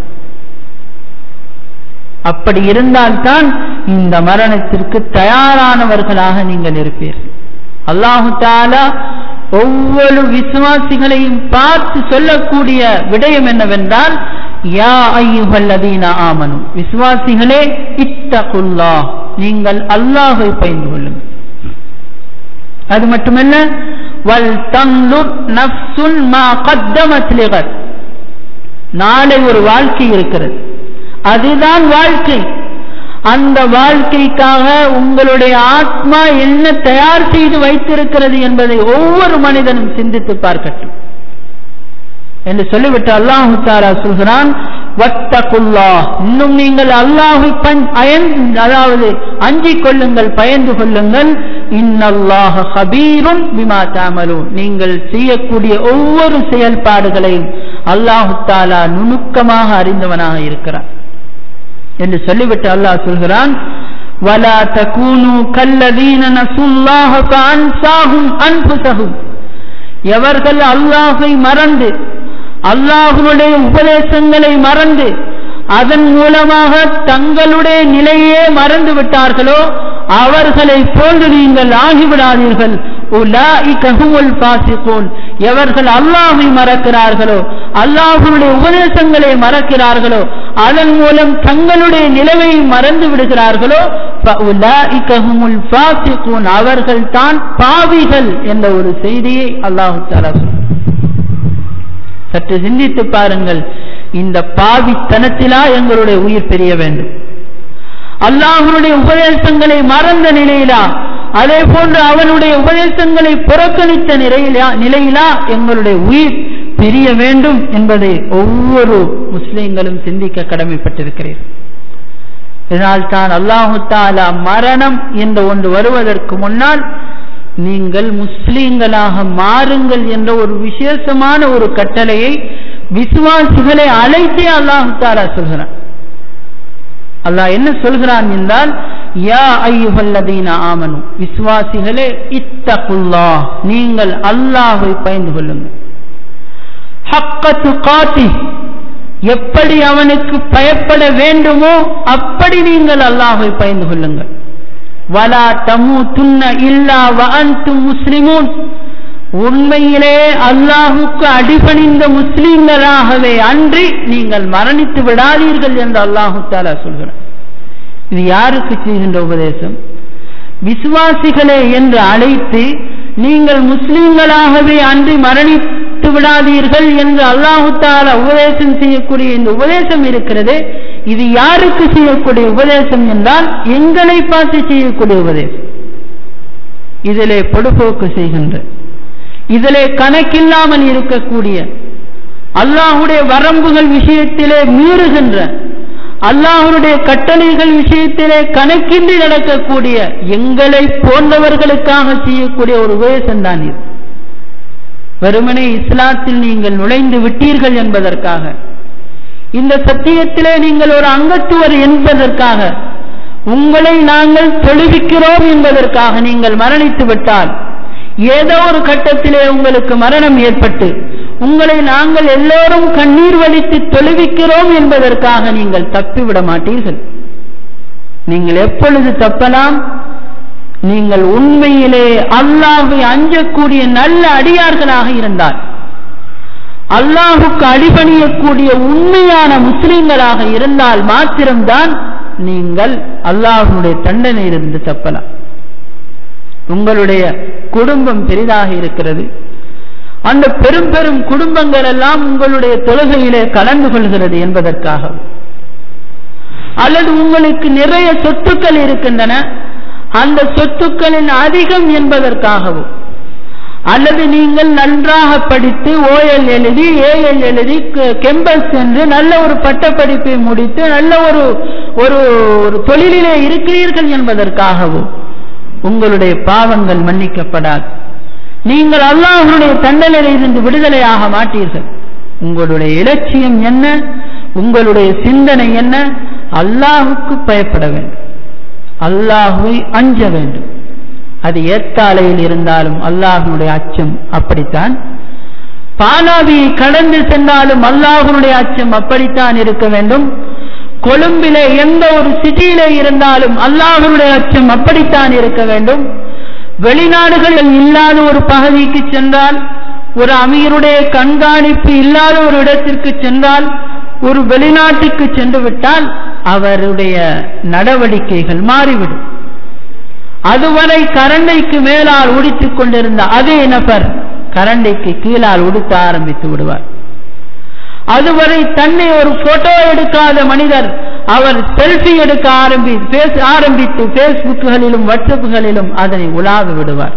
அப்படி இருந்தால்தான் இந்த மரணத்திற்கு தயாரானவர்களாக நீங்கள் இருப்பீர்கள் அல்லாஹு தாலா ஒவ்வொரு விசுவாசிகளையும் பார்த்து சொல்லக்கூடிய விடயம் என்னவென்றால் யா ஐயுகல்லதீன ஆமனு விசுவாசிகளே இத்தகுல்லா நீங்கள் அல்லாஹை பயந்து கொள்ளுங்கள் அது மட்டுமல்ல வல் தங்குர் நப்சுன் மா கத்தமத் லிகத் நாளை ஒரு வாழ்க்கை இருக்கிறது அதுதான் வாழ்க்கை அந்த வாழ்க்கைக்காக உங்களுடைய ஆத்மா என்ன தயார் செய்து வைத்திருக்கிறது என்பதை ஒவ்வொரு மனிதனும் சிந்தித்து பார்க்கட்டும் என்று சொல்லிவிட்டு அல்லாஹு தாரா சொல்கிறான் வத்தகுல்லா இன்னும் நீங்கள் அல்லாஹை அயன் அதாவது அஞ்சிக் கொள்ளுங்கள் பயந்து கொள்ளுங்கள் இன்னல்லாஹ ஹபீருன் பிமா தாமலூன் நீங்கள் செய்யக்கூடிய ஒவ்வொரு செயல்பாடுகளையும் அல்லாஹு தாலா நுணுக்கமாக அறிந்தவனாக இருக்கிறான் என்று சொல்லிவிட்டு அல்லாஹ் சொல்கிறான் வலா தகூனு கல்லதீன நசுல்லாஹ ஃபஅன்சாஹும் அன்ஃபுஸஹும் எவர்கள் அல்லாஹை மறந்து அல்லாஹுடைய உபதேசங்களை மறந்து அதன் மூலமாக தங்களுடைய நிலையே மறந்து விட்டார்களோ அவர்களை போன்று நீங்கள் ஆகிவிடாதீர்கள் எவர்கள் அல்லாஹை மறக்கிறார்களோ அல்லாஹுடைய உபதேசங்களை மறக்கிறார்களோ அதன் மூலம் தங்களுடைய நிலையை மறந்து விடுகிறார்களோ அவர்கள் தான் பாவிகள் என்ற ஒரு செய்தியை அல்லாஹு தாலா சற்று சிந்தித்து பாருங்கள் இந்த பாவித்தனத்திலா எங்களுடைய உயிர் பெரிய வேண்டும் அல்லாஹனுடைய உபதேசங்களை மறந்த நிலையிலா அதே போன்று அவனுடைய உபதேசங்களை புறக்கணித்த நிலையிலா நிலையிலா எங்களுடைய உயிர் பிரிய வேண்டும் என்பதை ஒவ்வொரு முஸ்லிம்களும் சிந்திக்க கடமைப்பட்டிருக்கிறீர்கள் இதனால் தான் அல்லாஹு தாலா மரணம் என்று ஒன்று வருவதற்கு முன்னால் நீங்கள் முஸ்லீம்களாக மாறுங்கள் என்ற ஒரு விசேஷமான ஒரு கட்டளையை விசுவாசிகளை அழைத்தே அல்லாஹு தாலா சொல்கிறான் அல்லாஹ் என்ன சொல்கிறான் என்றால் யா ஐயுகல்லதீன ஆமனு விசுவாசிகளே இத்தகுல்லா நீங்கள் அல்லாஹை பயந்து கொள்ளுங்கள் ஹக்கத்து காத்தி எப்படி அவனுக்கு பயப்பட வேண்டுமோ அப்படி நீங்கள் அல்லாஹை பயந்து கொள்ளுங்கள் வலா தமு துன்ன இல்லா வஅந்து முஸ்லிமூன் உண்மையிலே அல்லாஹுக்கு அடிபணிந்த முஸ்லிம்களாகவே அன்றி நீங்கள் மரணித்து விடாதீர்கள் என்று அல்லாஹு தாலா சொல்கிறார் இது யாருக்கு செய்கின்ற உபதேசம் விசுவாசிகளே என்று அழைத்து நீங்கள் முஸ்லிம்களாகவே அன்றி மரணித்து விடாதீர்கள் என்று அல்லாஹு தாலா உபதேசம் செய்யக்கூடிய இந்த உபதேசம் இருக்கிறது இது யாருக்கு செய்யக்கூடிய உபதேசம் என்றால் எங்களை பார்த்து செய்யக்கூடிய உபதேசம் இதிலே பொடுபோக்கு செய்கின்ற இதிலே கணக்கில்லாமல் இருக்கக்கூடிய அல்லாஹுடைய வரம்புகள் விஷயத்திலே மீறுகின்ற அல்லாஹுடைய கட்டளைகள் விஷயத்திலே கணக்கின்றி நடக்கக்கூடிய எங்களை போன்றவர்களுக்காக செய்யக்கூடிய ஒரு உபதேசம் தான் இது வெறுமனே இஸ்லாத்தில் நீங்கள் நுழைந்து விட்டீர்கள் என்பதற்காக இந்த சத்தியத்திலே நீங்கள் ஒரு அங்கத்துவர் என்பதற்காக உங்களை நாங்கள் தொழுவிக்கிறோம் என்பதற்காக நீங்கள் மரணித்து விட்டால் ஏதோ ஒரு கட்டத்திலே உங்களுக்கு மரணம் ஏற்பட்டு உங்களை நாங்கள் எல்லோரும் கண்ணீர் வலித்து தொழுவிக்கிறோம் என்பதற்காக நீங்கள் தப்பிவிட மாட்டீர்கள் நீங்கள் எப்பொழுது தப்பலாம் நீங்கள் உண்மையிலே அல்லாஹை அஞ்சக்கூடிய நல்ல அடியார்களாக இருந்தால் அல்லாஹுக்கு அடிபணியக்கூடிய உண்மையான முஸ்லிம்களாக இருந்தால் மாத்திரம்தான் நீங்கள் அல்லாஹுடைய தண்டனையிலிருந்து தப்பலாம் உங்களுடைய குடும்பம் பெரிதாக இருக்கிறது அந்த பெரும் பெரும் குடும்பங்கள் எல்லாம் உங்களுடைய தொழுகையிலே கலந்து கொள்கிறது என்பதற்காக அல்லது உங்களுக்கு நிறைய சொத்துக்கள் இருக்கின்றன அந்த சொத்துக்களின் அதிகம் என்பதற்காகவும் அல்லது நீங்கள் நன்றாக படித்து ஓஎல் எழுதி ஏஎல் எழுதி கெம்பஸ் சென்று நல்ல ஒரு பட்டப்படிப்பை முடித்து நல்ல ஒரு ஒரு ஒரு தொழிலிலே இருக்கிறீர்கள் என்பதற்காகவும் உங்களுடைய பாவங்கள் மன்னிக்கப்படாது நீங்கள் அல்லாஹனுடைய தண்டனையில் இருந்து விடுதலையாக மாட்டீர்கள் உங்களுடைய இலட்சியம் என்ன உங்களுடைய சிந்தனை என்ன அல்லாஹுக்கு பயப்பட வேண்டும் அல்லாஹுவை அஞ்ச வேண்டும் அது ஏத்தாலையில் இருந்தாலும் அல்லாஹனுடைய அச்சம் அப்படித்தான் பாலாவியை கடந்து சென்றாலும் அல்லாஹனுடைய அச்சம் அப்படித்தான் இருக்க வேண்டும் கொழும்பிலே எந்த ஒரு சிட்டியிலே இருந்தாலும் அல்லாஹனுடைய அச்சம் அப்படித்தான் இருக்க வேண்டும் வெளிநாடுகளில் இல்லாத ஒரு பகுதிக்கு சென்றால் ஒரு அமீருடைய கண்காணிப்பு இல்லாத ஒரு இடத்திற்கு சென்றால் ஒரு வெளிநாட்டுக்கு சென்று விட்டால் அவருடைய நடவடிக்கைகள் மாறிவிடும் அதுவரை கரண்டைக்கு மேலால் உடித்துக் கொண்டிருந்த அதே நபர் கரண்டைக்கு கீழால் உடுத்த ஆரம்பித்து விடுவார் அதுவரை தன்னை ஒரு போட்டோ எடுக்காத மனிதர் அவர் செல்ஃபி எடுக்க ஆரம்பி பேச ஆரம்பித்து பேஸ்புக்குகளிலும் வாட்ஸ்அப்புகளிலும் அதனை உலாவ விடுவார்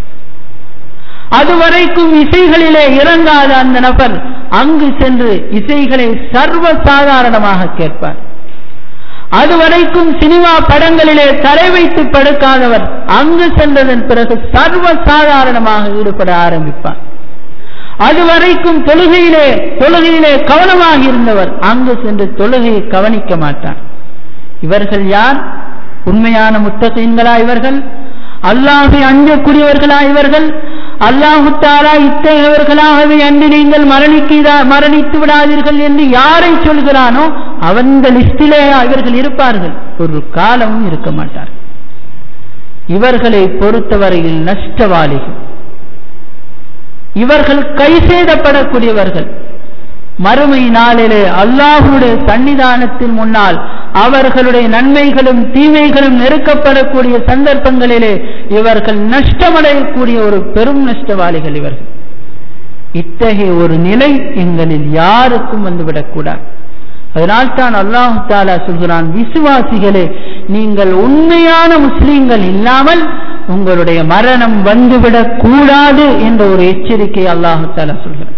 அதுவரைக்கும் இசைகளிலே இறங்காத அந்த நபர் அங்கு சென்று இசைகளை சர்வ சாதாரணமாக கேட்பார் அதுவரைக்கும் சினிமா படங்களிலே தலை வைத்து படுக்காதவர் அங்கு சென்றதன் பிறகு சர்வ சாதாரணமாக ஈடுபட ஆரம்பிப்பார் அதுவரைக்கும் தொழுகையிலே தொழுகையிலே கவனமாக இருந்தவர் அங்கு சென்று தொழுகையை கவனிக்க மாட்டார் இவர்கள் யார் உண்மையான முத்தகீன்களா இவர்கள் அல்லாஹை அஞ்சக்கூடியவர்களா இவர்கள் அல்லாஹு தாலா இத்தகையவர்களாகவே அன்று நீங்கள் மரணிக்கிறா மரணித்து விடாதீர்கள் என்று யாரை சொல்கிறானோ அந்த லிஸ்டிலே இவர்கள் இருப்பார்கள் ஒரு காலமும் இருக்க மாட்டார் இவர்களை பொறுத்தவரையில் நஷ்டவாளிகள் இவர்கள் கை செய்தப்படக்கூடியவர்கள் மறுமை நாளிலே அல்லாஹுடைய சன்னிதானத்தின் முன்னால் அவர்களுடைய நன்மைகளும் தீமைகளும் நெருக்கப்படக்கூடிய சந்தர்ப்பங்களிலே இவர்கள் நஷ்டமடையக்கூடிய ஒரு பெரும் நஷ்டவாளிகள் இவர்கள் இத்தகைய ஒரு நிலை எங்களில் யாருக்கும் வந்துவிடக்கூடாது அதனால் தான் அல்லாஹு தாலா சொல்கிறான் விசுவாசிகளே நீங்கள் உண்மையான முஸ்லீம்கள் இல்லாமல் உங்களுடைய மரணம் வந்துவிடக் கூடாது என்ற ஒரு எச்சரிக்கை அல்லாஹு தாலா சொல்கிறான்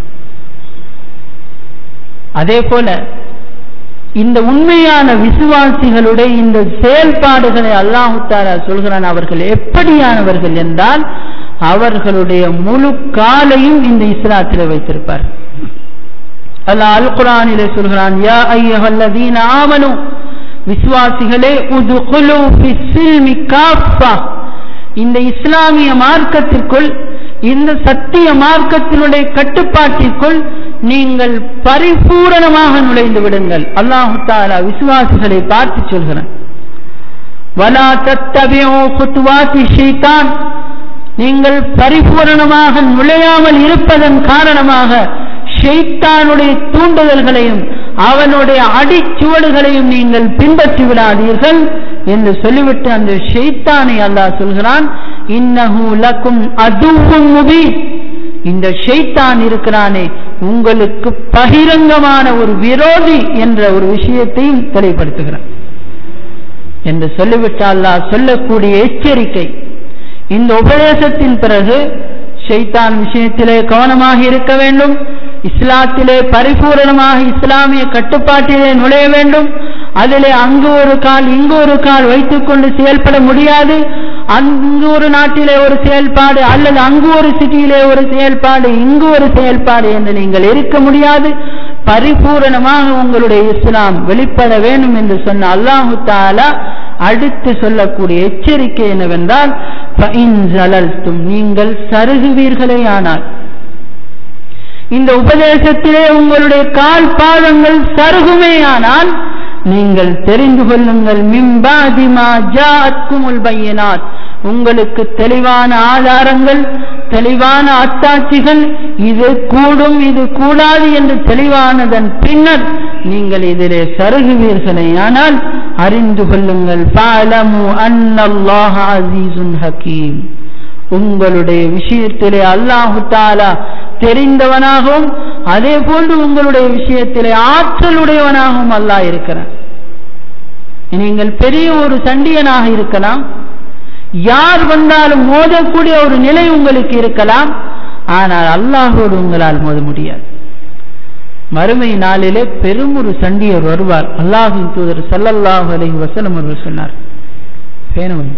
அதே போல இந்த உண்மையான விசுவாசிகளுடைய இந்த செயல்பாடுகளை அல்லாஹு தாலா சொல்கிறான் அவர்கள் எப்படியானவர்கள் என்றால் அவர்களுடைய முழு காலையும் இந்த இஸ்லாத்தில் வைத்திருப்பார் அல்லாஹ் அல் குரானிலே சொல்கிறான் யா ஐயஹல்லதீன ஆமனு விசுவாசிகளே உதுகுலு ஃபிஸ்ஸில்மி காஃபா இந்த இஸ்லாமிய மார்க்கத்திற்குள் இந்த சத்திய மார்க்கத்தினுடைய கட்டுப்பாட்டிற்குள் நீங்கள் பரிபூரணமாக நுழைந்து விடுங்கள் அல்லாஹு தாலா விசுவாசிகளை பார்த்து சொல்கிறான் வலா தத்தபியோ குத்துவாத்தி ஷைத்தான் நீங்கள் பரிபூரணமாக நுழையாமல் இருப்பதன் காரணமாக ஷெய்தானுடைய தூண்டுதல்களையும் அவனுடைய அடிச்சுவடுகளையும் நீங்கள் பின்பற்றி விடாதீர்கள் என்று சொல்லிவிட்டு அந்த ஷெய்தானை அல்லாஹ் சொல்கிறான் இன்னஹு லக்கும் அதுவும் முபி இந்த ஷெய்தான் இருக்கிறானே உங்களுக்கு பகிரங்கமான ஒரு விரோதி என்ற ஒரு விஷயத்தையும் தெளிவுபடுத்துகிறான் என்று சொல்லிவிட்டு அல்லாஹ் சொல்லக்கூடிய எச்சரிக்கை இந்த உபதேசத்தின் பிறகு ஷைத்தான் விஷயத்திலே கவனமாக இருக்க வேண்டும் இஸ்லாத்திலே பரிபூரணமாக இஸ்லாமிய கட்டுப்பாட்டிலே நுழைய வேண்டும் அதிலே அங்கு ஒரு கால் இங்கு ஒரு கால் வைத்துக்கொண்டு செயல்பட முடியாது அங்கு ஒரு நாட்டிலே ஒரு செயல்பாடு அல்லது அங்கு ஒரு சிட்டியிலே ஒரு செயல்பாடு இங்கு ஒரு செயல்பாடு என்று நீங்கள் இருக்க முடியாது பரிபூரணமாக உங்களுடைய இஸ்லாம் வெளிப்பட வேண்டும் என்று சொன்ன அல்லாஹு தாலா அடுத்து சொல்லக்கூடிய எச்சரிக்கை என்னவென்றால் நீங்கள் சருகுவீர்களே ஆனால் இந்த உபதேசத்திலே உங்களுடைய கால் பாதங்கள் சருகுமேயானால் நீங்கள் தெரிந்து கொள்ளுங்கள் மிம்பாதிமா ஜாத்குமுல் பையனாத் உங்களுக்கு தெளிவான ஆதாரங்கள் தெளிவான அத்தாட்சிகள் இது கூடும் இது கூடாது என்று தெளிவானதன் பின்னர் நீங்கள் இதிலே சருகுவீர்களே ஆனால் அறிந்து கொள்ளுங்கள் பாலமு அன்னல்லாஹ அசீசுன் ஹக்கீம் உங்களுடைய விஷயத்திலே அல்லாஹு தாலா தெரிந்தவனாகவும் அதே போன்று உங்களுடைய விஷயத்திலே ஆற்றலுடையவனாகவும் அல்லாஹ் இருக்கிறான் நீங்கள் பெரிய ஒரு சண்டியனாக இருக்கலாம் யார் வந்தாலும் மோதக்கூடிய ஒரு நிலை உங்களுக்கு இருக்கலாம் ஆனால் அல்லாஹோடு உங்களால் மோத முடியாது மறுமை நாளிலே பெரும் ஒரு சண்டியர் வருவார் அல்லாஹின் தூதர் சல்லல்லாஹு அலைஹி வஸல்லம் அவர்கள் சொன்னார் பேனவன்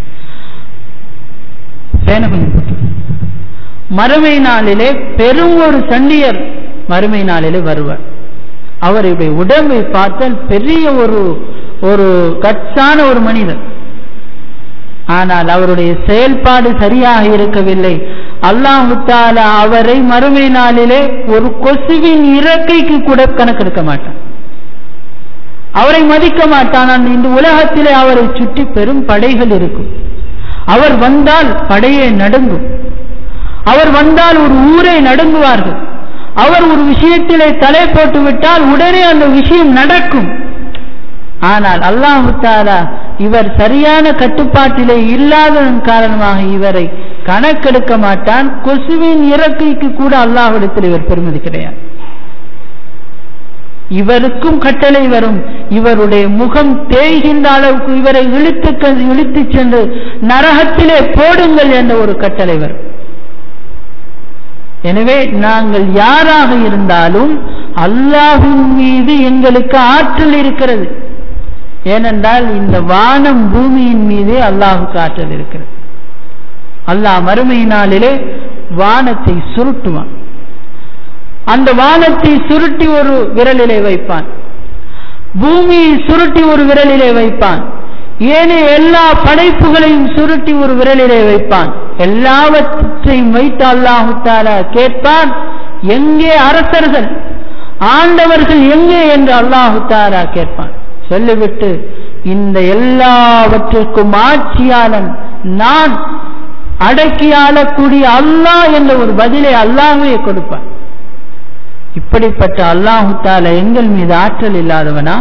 பேனவன் மறுமை நாளிலே பெரும் ஒரு சண்டியர் மறுமை நாளிலே வருவார் அவருடைய உடம்பை பார்த்தால் பெரிய ஒரு ஒரு கட்சான ஒரு மனிதர் ஆனால் அவருடைய செயல்பாடு சரியாக இருக்கவில்லை அல்லாஹு தாலா அவரை மறுமை நாளிலே ஒரு கொசுவின் இறக்கைக்கு கூட கணக்கெடுக்க மாட்டான் அவரை மதிக்க மாட்டான் இந்த உலகத்திலே அவரை சுற்றி பெரும் படைகள் இருக்கும் அவர் வந்தால் படையை நடுங்கும் அவர் வந்தால் ஒரு ஊரை நடுங்குவார்கள் அவர் ஒரு விஷயத்திலே தலை போட்டு விட்டால் உடனே அந்த விஷயம் நடக்கும் ஆனால் அல்லாஹு தாலா இவர் சரியான கட்டுப்பாட்டிலே இல்லாததன் காரணமாக இவரை கணக்கெடுக்க மாட்டான் கொசுவின் இறக்கைக்கு கூட அல்லாஹிடத்தில் இவர் பெருமதி கிடையாது இவருக்கும் கட்டளை வரும் இவருடைய முகம் தேய்கின்ற அளவுக்கு இவரை இழுத்து இழுத்து சென்று நரகத்திலே போடுங்கள் என்ற ஒரு கட்டளை வரும் எனவே நாங்கள் யாராக இருந்தாலும் அல்லாஹின் மீது எங்களுக்கு ஆற்றல் இருக்கிறது ஏனென்றால் இந்த வானம் பூமியின் மீது அல்லாஹுக்கு ஆற்றல் இருக்கிறது அல்லாஹ் மறுமை நாளிலே வானத்தை சுருட்டுவான் அந்த வானத்தை சுருட்டி ஒரு விரலிலே வைப்பான் பூமியை சுருட்டி ஒரு விரலிலே வைப்பான் ஏனைய எல்லா படைப்புகளையும் சுருட்டி ஒரு விரலிலே வைப்பான் எல்லாவற்றையும் வைத்து அல்லாஹு தாலா கேட்பான் எங்கே அரசர்கள் ஆண்டவர்கள் எங்கே என்று அல்லாஹு தாலா கேட்பான் சொல்லிவிட்டு இந்த எல்லாவற்றிற்கும் ஆட்சியாளன் நான் அடக்கி ஆளக்கூடிய அல்லாஹ் என்ற ஒரு பதிலை அல்லாஹ்வே கொடுப்பான் இப்படிப்பட்ட அல்லாஹு தாலா எங்கள் மீது ஆற்றல் இல்லாதவனா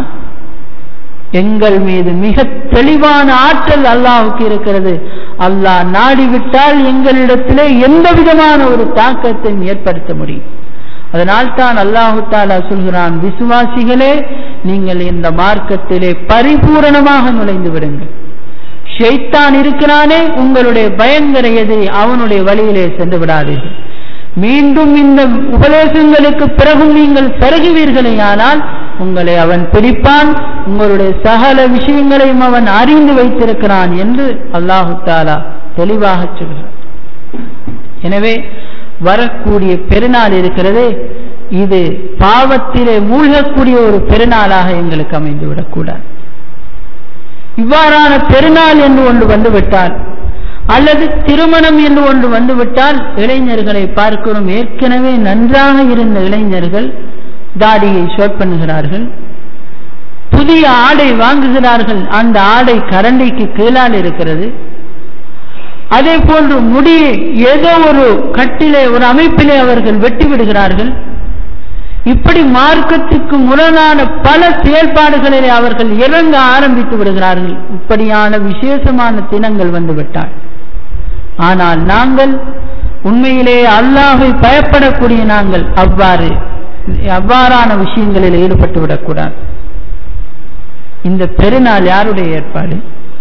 எங்கள் மீது மிக தெளிவான ஆற்றல் அல்லாஹுக்கு இருக்கிறது அல்லாஹ் நாடிவிட்டால் எங்களிடத்திலே எந்த விதமான ஒரு தாக்கத்தையும் ஏற்படுத்த முடியும் அதனால் தான் அல்லாஹு தாலா சொல்கிறான் விசுவாசிகளே நீங்கள் இந்த மார்க்கத்திலே பரிபூரணமாக நுழைந்து விடுங்கள் ஷைத்தான் இருக்கிறானே உங்களுடைய பயங்கர எதிரி அவனுடைய வழியிலே சென்று விடாதீர்கள் மீண்டும் இந்த உபதேசங்களுக்கு பிறகும் நீங்கள் பெருகுவீர்களே ஆனால் உங்களை அவன் பிடிப்பான் உங்களுடைய சகல விஷயங்களையும் அவன் அறிந்து வைத்திருக்கிறான் என்று அல்லாஹு தாலா தெளிவாக சொல்கிறான் எனவே வரக்கூடிய பெருநாள் இருக்கிறது இது பாவத்திலே மூழ்கக்கூடிய ஒரு பெருநாளாக எங்களுக்கு அமைந்துவிடக்கூடாது இவ்வாறான பெருநாள் என்று ஒன்று வந்துவிட்டால் அல்லது திருமணம் என்று ஒன்று வந்துவிட்டால் இளைஞர்களை பார்க்கிறோம் ஏற்கனவே நன்றாக இருந்த இளைஞர்கள் தாடியை ஷோட் பண்ணுகிறார்கள் புதிய ஆடை வாங்குகிறார்கள் அந்த ஆடை கரண்டிக்கு கீழால் இருக்கிறது அதே போன்று முடியை ஏதோ ஒரு கட்டிலே ஒரு அமைப்பிலே அவர்கள் வெட்டி விடுகிறார்கள் இப்படி மார்க்கத்துக்கு முரணான பல செயல்பாடுகளிலே அவர்கள் இறங்க ஆரம்பித்து விடுகிறார்கள் இப்படியான விசேஷமான தினங்கள் வந்துவிட்டால் ஆனால் நாங்கள் உண்மையிலே அல்லாஹை பயப்படக்கூடிய நாங்கள் அவ்வாறு அவ்வாறான விஷயங்களில் ஈடுபட்டு விடக்கூடாது இந்த பெருநாள் யாருடைய ஏற்பாடு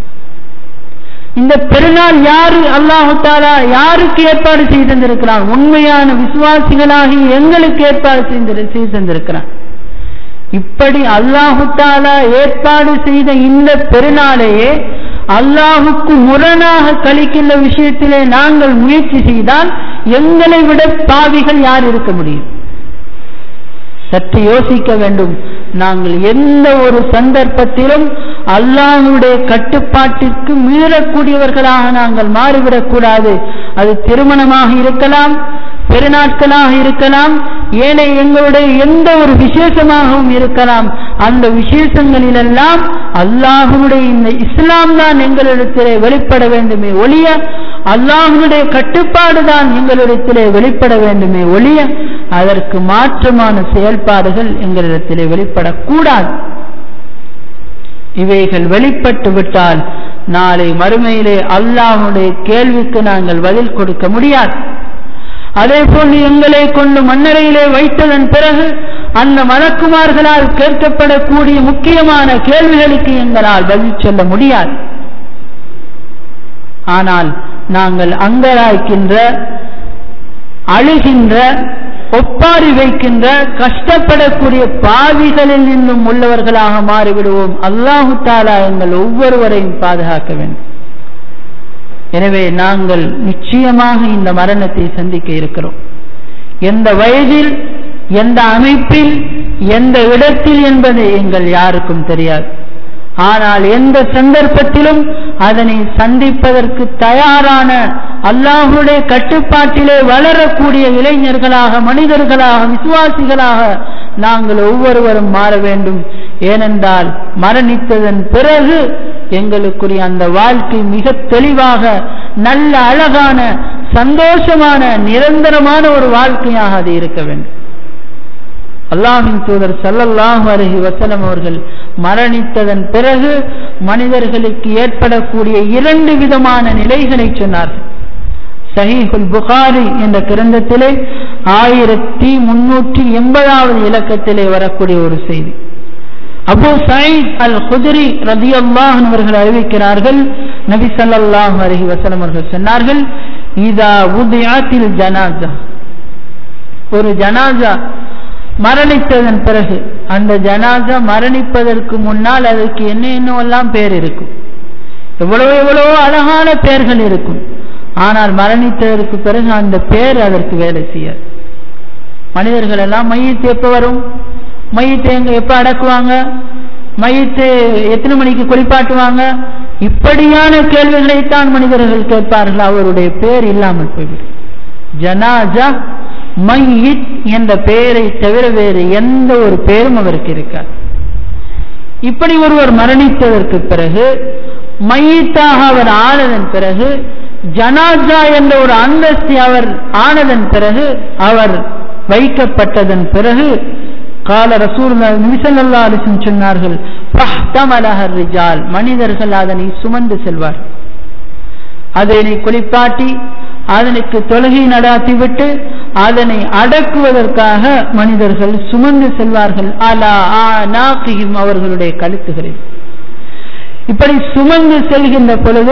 இந்த பெருநாள் யாரு அல்லாஹு தாலா யாருக்கு ஏற்பாடு செய்து தந்திருக்கிறான் உண்மையான விசுவாசிகளாகி எங்களுக்கு ஏற்பாடு செய்து தந்திருக்கிறான் இப்படி அல்லாஹு தாலா ஏற்பாடு செய்த இந்த பெருநாளையே அல்லாஹுக்கு முரணாக கழிக்கின்ற விஷயத்திலே நாங்கள் முயற்சி செய்தால் எங்களை விட பாவிகள் யார் இருக்க முடியும் சற்று யோசிக்க வேண்டும் நாங்கள் எந்த ஒரு சந்தர்ப்பத்திலும் அல்லாஹுடைய கட்டுப்பாட்டிற்கு மீறக்கூடியவர்களாக நாங்கள் மாறிவிடக்கூடாது அது திருமணமாக இருக்கலாம் பெருநாட்களாக இருக்கலாம் ஏனை எங்களுடைய எந்த ஒரு விசேஷமாகவும் இருக்கலாம் அந்த விசேஷங்களிலெல்லாம் அல்லாஹுடைய இந்த இஸ்லாம் தான் எங்களிடத்திலே வெளிப்பட வேண்டுமே ஒழிய அல்லாஹுடைய கட்டுப்பாடு தான் எங்களிடத்திலே வெளிப்பட வேண்டுமே ஒழிய அதற்கு மாற்றமான செயல்பாடுகள் எங்களிடத்திலே வெளிப்படக்கூடாது இவைகள் வெளிப்பட்டு விட்டால் நாளை மறுமையிலே அல்லாஹுடைய கேள்விக்கு நாங்கள் பதில் கொடுக்க முடியாது அதே போன்று எங்களை கொண்டு மன்னரையிலே வைத்ததன் பிறகு அந்த மலக்குமார்களால் கேட்கப்படக்கூடிய முக்கியமான கேள்விகளுக்கு எங்களால் பதில் சொல்ல முடியாது ஆனால் நாங்கள் அங்கராய்க்கின்ற அழுகின்ற ஒப்பாரி வைக்கின்ற கஷ்டப்படக்கூடிய பாவிகளில் நின்றும் உள்ளவர்களாக மாறிவிடுவோம் அல்லாஹு தாலா எங்கள் ஒவ்வொருவரையும் பாதுகாக்க வேண்டும் எனவே நாங்கள் நிச்சயமாக இந்த மரணத்தை சந்திக்க இருக்கிறோம் எந்த வயதில் எந்த அமைப்பில் எந்த இடத்தில் என்பது எங்கள் யாருக்கும் தெரியாது ஆனால் எந்த சந்தர்ப்பத்திலும் அதனை சந்திப்பதற்கு தயாரான அல்லாஹுடைய கட்டுப்பாட்டிலே வளரக்கூடிய இளைஞர்களாக மனிதர்களாக விசுவாசிகளாக நாங்கள் ஒவ்வொருவரும் மாற வேண்டும் ஏனென்றால் மரணித்ததன் பிறகு எங்களுக்குரிய அந்த வாழ்க்கை மிக தெளிவாக நல்ல அழகான சந்தோஷமான நிரந்தரமான ஒரு வாழ்க்கையாக அது இருக்க வேண்டும் அல்லாஹின் தூதர் சல்லல்லாஹு அலஹி வசலம் அவர்கள் மரணித்ததன் பிறகு மனிதர்களுக்கு ஏற்படக்கூடிய இரண்டு விதமான நிலைகளை சொன்னார்கள் சஹீஹுல் புகாரி என்ற கிரந்தத்திலே ஆயிரத்தி முன்னூற்றி எண்பதாவது இலக்கத்திலே வரக்கூடிய ஒரு செய்தி அபு சயீத் அல் குதிரி ரதி அல்லாஹ் அவர்கள் அறிவிக்கிறார்கள் நபி சல்லாஹூ அலஹி வசலம் அவர்கள் சொன்னார்கள் இதா உதயாத்தில் ஜனாசா ஒரு ஜனாசா மரணித்ததன் பிறகு அந்த ஜனாசா மரணிப்பதற்கு முன்னால் அதற்கு என்ன என்னவெல்லாம் பேர் இருக்கும் எவ்வளவு எவ்வளவோ அழகான பெயர்கள் இருக்கும் ஆனால் மரணித்ததற்கு பிறகு அந்த பேர் அதற்கு வேலை செய்யாது மனிதர்கள் எல்லாம் மையத்து எப்போ வரும் மையத்தை எங்க எப்போ அடக்குவாங்க மையத்து எத்தனை மணிக்கு குளிப்பாட்டுவாங்க இப்படியான கேள்விகளைத்தான் மனிதர்கள் கேட்பார்கள் அவருடைய பேர் இல்லாமல் போய்விடும் ஜனாஜா மையித் என்ற பெயரை தவிர வேறு எந்த ஒரு பெயரும் அவருக்கு இருக்காது இப்படி ஒருவர் மரணித்ததற்கு பிறகு மையத்தாக அவர் ஆனதன் பிறகு ஜனாஜா என்ற ஒரு அந்தஸ்தி அவர் ஆனதன் பிறகு அவர் வைக்கப்பட்டதன் பிறகு கால ரசூல் நிமிசல்லா அலிசன் சொன்னார்கள் ரிஜால் மனிதர்கள் அதனை சுமந்து செல்வார் அதனை குளிப்பாட்டி அதனுக்கு தொழுகை நடாத்திவிட்டு அதனை அடக்குவதற்காக மனிதர்கள் சுமந்து செல்வார்கள் அலா நாக்கியும் அவர்களுடைய கழுத்துகளில் இப்படி சுமந்து செல்கின்ற பொழுது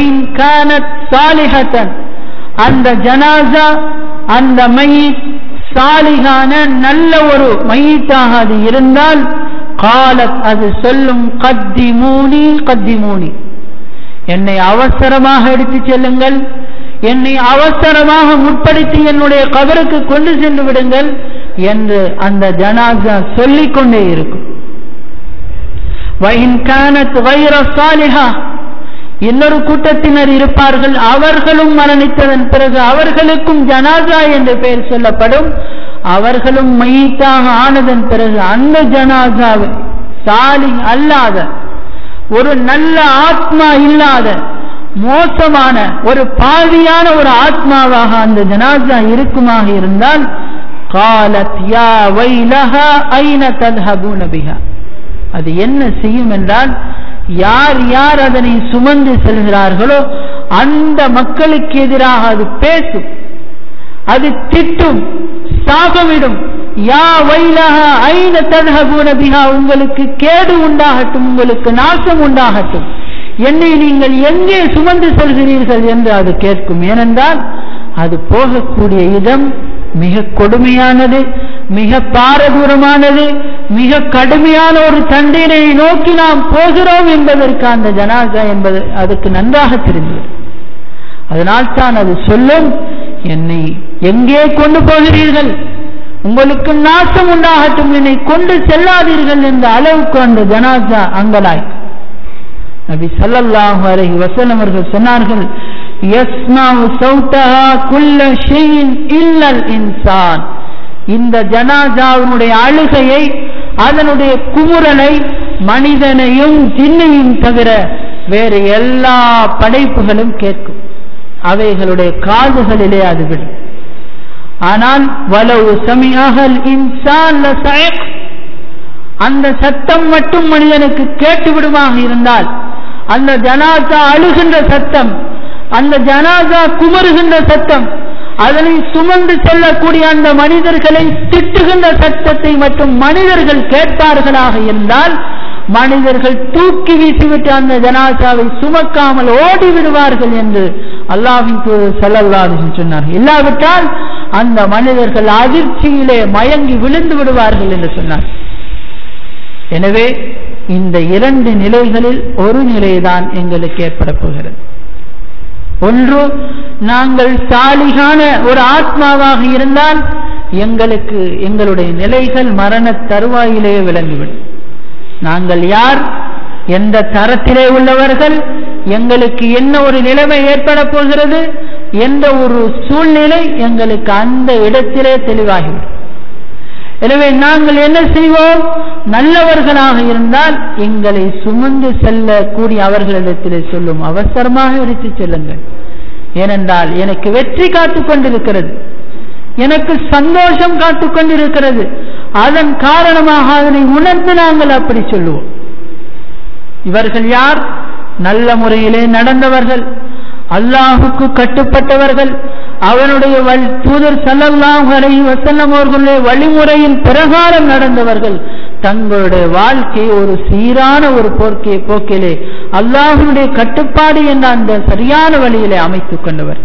அந்த ஜனாசா அந்த மையீத் சாலிகான நல்ல ஒரு மையீத்தாக அது இருந்தால் காலத் அது சொல்லும் கத்தி மூனி கத்தி மூனி என்னை அவசரமாக எடுத்துச் செல்லுங்கள் என்னை அவசரமாக முற்படுத்தி என்னுடைய கபருக்கு கொண்டு சென்று விடுங்கள் என்று அந்த ஜனாசா சொல்லிக் கொண்டே இருக்கும் இன்னொரு கூட்டத்தினர் இருப்பார்கள் அவர்களும் மரணித்ததன் பிறகு அவர்களுக்கும் ஜனாசா என்று பெயர் சொல்லப்படும் அவர்களும் மையத்தாக ஆனதன் பிறகு அந்த ஜனாசாவை சாலி அல்லாத ஒரு நல்ல ஆத்மா இல்லாத மோசமான ஒரு பாவியான ஒரு ஆத்மாவாக அந்த ஜனாசா இருக்குமாக இருந்தால் காலத் யா வைலஹா ஐன தத்ஹபூன பிஹா அது என்ன செய்யும் என்றால் யார் யார் அதனை சுமந்து செல்கிறார்களோ அந்த மக்களுக்கு எதிராக அது பேசும் அது திட்டும் சாபமிடும் யா வைலஹ ஐன தன்ஹபூன பிஹா உங்களுக்கு கேடு உண்டாகட்டும் உங்களுக்கு நாசம் உண்டாகட்டும் என்னை நீங்கள் எங்கே சுமந்து செல்கிறீர்கள் என்று அது கேட்கும் ஏனென்றால் அது போகக்கூடிய இடம் மிக கொடுமையானது மிக பாரதூரமானது மிக கடுமையான ஒரு தண்டனையை நோக்கி நாம் போகிறோம் என்பதற்கு அந்த ஜனாசா என்பது அதுக்கு நன்றாக தெரிந்தது அதனால் தான் அது சொல்லும் என்னை எங்கே கொண்டு போகிறீர்கள் உங்களுக்கு நாசம் உண்டாகட்டும் என்னை கொண்டு செல்லாதீர்கள் என்ற அளவுக்கு அந்த ஜனாசா அங்கலாய் நபி சல்லல்லாஹு அலைஹி வஸல்லம் அவர்கள் சொன்னார்கள் யஸ்மாஉ சௌதஹா குல்ல ஷைஇன் இல்லல் இன்சான் இந்த ஜனாசாவினுடைய அழுகையை அதனுடைய குமுறலை மனிதனையும் ஜின்னையும் தவிர வேறு எல்லா படைப்புகளும் கேட்கும் அவைகளுடைய காதுகளிலே அது விடும் ஆனால் வலவு சமியாகல் இன்சான் அந்த சத்தம் மட்டும் மனிதனுக்கு கேட்டு விடுமாக இருந்தால் அந்த ஜனாசா அழுகின்ற சத்தம் அந்த ஜனாசா குமருகின்ற சத்தம் அதனை சுமந்து செல்லக்கூடிய அந்த மனிதர்களை திட்டுகின்ற சத்தத்தை மட்டும் மனிதர்கள் கேட்பார்களாக இருந்தால் மனிதர்கள் தூக்கி வீசிவிட்டு அந்த ஜனாசாவை சுமக்காமல் ஓடி விடுவார்கள் என்று அல்லாஹின் தூதர் செல்லல்லாது சொன்னார்கள் இல்லாவிட்டால் அந்த மனிதர்கள் அதிர்ச்சியிலே மயங்கி விழுந்து விடுவார்கள் என்று சொன்னார் எனவே இந்த இரண்டு நிலைகளில் ஒரு நிலைதான் எங்களுக்கு ஏற்பட போகிறது ஒன்று நாங்கள் சாலிகான ஒரு ஆத்மாவாக இருந்தால் எங்களுக்கு எங்களுடைய நிலைகள் மரண தருவாயிலே விளங்கிவிடும் நாங்கள் யார் எந்த தரத்திலே உள்ளவர்கள் எங்களுக்கு என்ன ஒரு நிலைமை ஏற்பட போகிறது என்ற ஒரு சூழ்நிலை எங்களுக்கு அந்த இடத்திலே தெளிவாகிவிடும் எனவே நாங்கள் என்ன செய்வோம் நல்லவர்களாக இருந்தால் எங்களை சுமந்து செல்லக்கூடிய அவர்களிடத்திலே சொல்லும் அவசரமாக எடுத்துச் செல்லுங்கள் ஏனென்றால் எனக்கு வெற்றி காத்துக் கொண்டிருக்கிறது எனக்கு சந்தோஷம் காத்துக் கொண்டிருக்கிறது அதன் காரணமாக அதனை உணர்ந்து நாங்கள் அப்படி சொல்லுவோம் இவர்கள் யார் நல்ல முறையிலே நடந்தவர்கள் அல்லாஹுக்கு கட்டுப்பட்டவர்கள் அவனுடைய தூதர் சல்லல்லாஹு அலைஹி வஸல்லம் அவர்களுடைய வழிமுறையின் பிரகாரம் நடந்தவர்கள் தங்களுடைய வாழ்க்கை ஒரு சீரான ஒரு போர்க்கை போக்கிலே அல்லாஹனுடைய கட்டுப்பாடு என்ற அந்த சரியான வழியிலே அமைத்துக் கொண்டவர்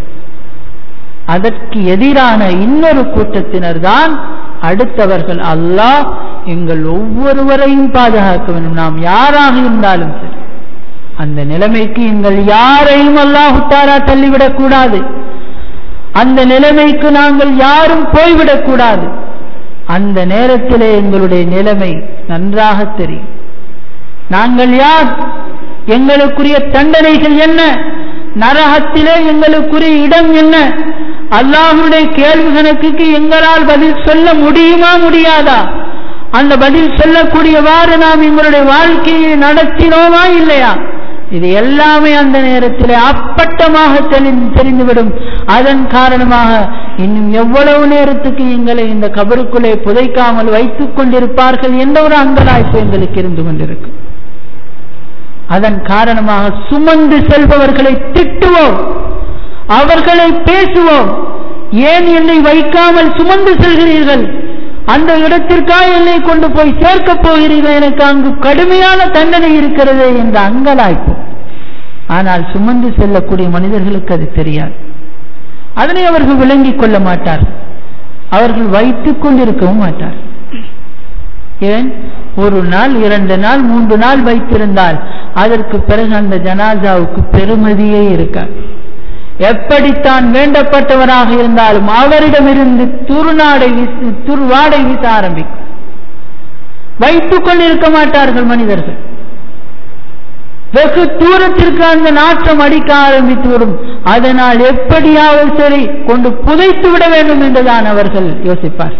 அதற்கு எதிரான இன்னொரு கூட்டத்தினர் தான் அடுத்தவர்கள் அல்லாஹ் எங்கள் ஒவ்வொருவரையும் பாதுகாக்க வேண்டும் நாம் யாராக இருந்தாலும் சரி அந்த நிலைமைக்கு எங்கள் யாரையும் அல்லாஹு தாரா தள்ளிவிடக் கூடாது அந்த நிலைமைக்கு நாங்கள் யாரும் போய்விடக் கூடாது அந்த நேரத்திலே எங்களுடைய நிலைமை நன்றாக தெரியும் நாங்கள் யார் எங்களுக்குரிய தண்டனைகள் என்ன நரகத்திலே எங்களுக்குரிய இடம் என்ன அல்லாஹுடைய கேள்வி கணக்குக்கு எங்களால் பதில் சொல்ல முடியுமா முடியாதா அந்த பதில் சொல்லக்கூடியவாறு நாம் எங்களுடைய வாழ்க்கையை நடத்தினோமா இல்லையா இது எல்லாமே அந்த நேரத்தில் அப்பட்டமாக தெளிந்து தெரிந்துவிடும் அதன் காரணமாக இன்னும் எவ்வளவு நேரத்துக்கு எங்களை இந்த கபருக்குள்ளே புதைக்காமல் வைத்துக் கொண்டிருப்பார்கள் என்ற ஒரு அங்கலாய்ப்பு எங்களுக்கு இருந்து கொண்டிருக்கும் அதன் காரணமாக சுமந்து செல்பவர்களை திட்டுவோம் அவர்களை பேசுவோம் ஏன் என்னை வைக்காமல் சுமந்து செல்கிறீர்கள் அந்த இடத்திற்காக என்னை கொண்டு போய் சேர்க்கப் போகிறீர்கள் எனக்கு அங்கு கடுமையான தண்டனை இருக்கிறது என்ற அங்கலாய்ப்பு ஆனால் சுமந்து செல்லக்கூடிய மனிதர்களுக்கு அது தெரியாது அதனை அவர்கள் விளங்கிக் கொள்ள மாட்டார் அவர்கள் வைத்துக் கொண்டிருக்கவும் மாட்டார் ஏன் ஒரு நாள் இரண்டு நாள் மூன்று நாள் வைத்திருந்தால் அதற்கு பிறகு அந்த ஜனாசாவுக்கு பெருமதியே இருக்காது எப்படித்தான் வேண்டப்பட்டவராக இருந்தாலும் அவரிடமிருந்து துருநாடை வீச துருவாடை வீச ஆரம்பிக்கும் வைத்துக் கொண்டிருக்க மாட்டார்கள் மனிதர்கள் வெகு தூரத்திற்கு அந்த நாற்றம் அடிக்க ஆரம்பித்து விடும் அதனால் எப்படியாவது சரி கொண்டு புதைத்து விட வேண்டும் என்றுதான் அவர்கள் யோசிப்பார்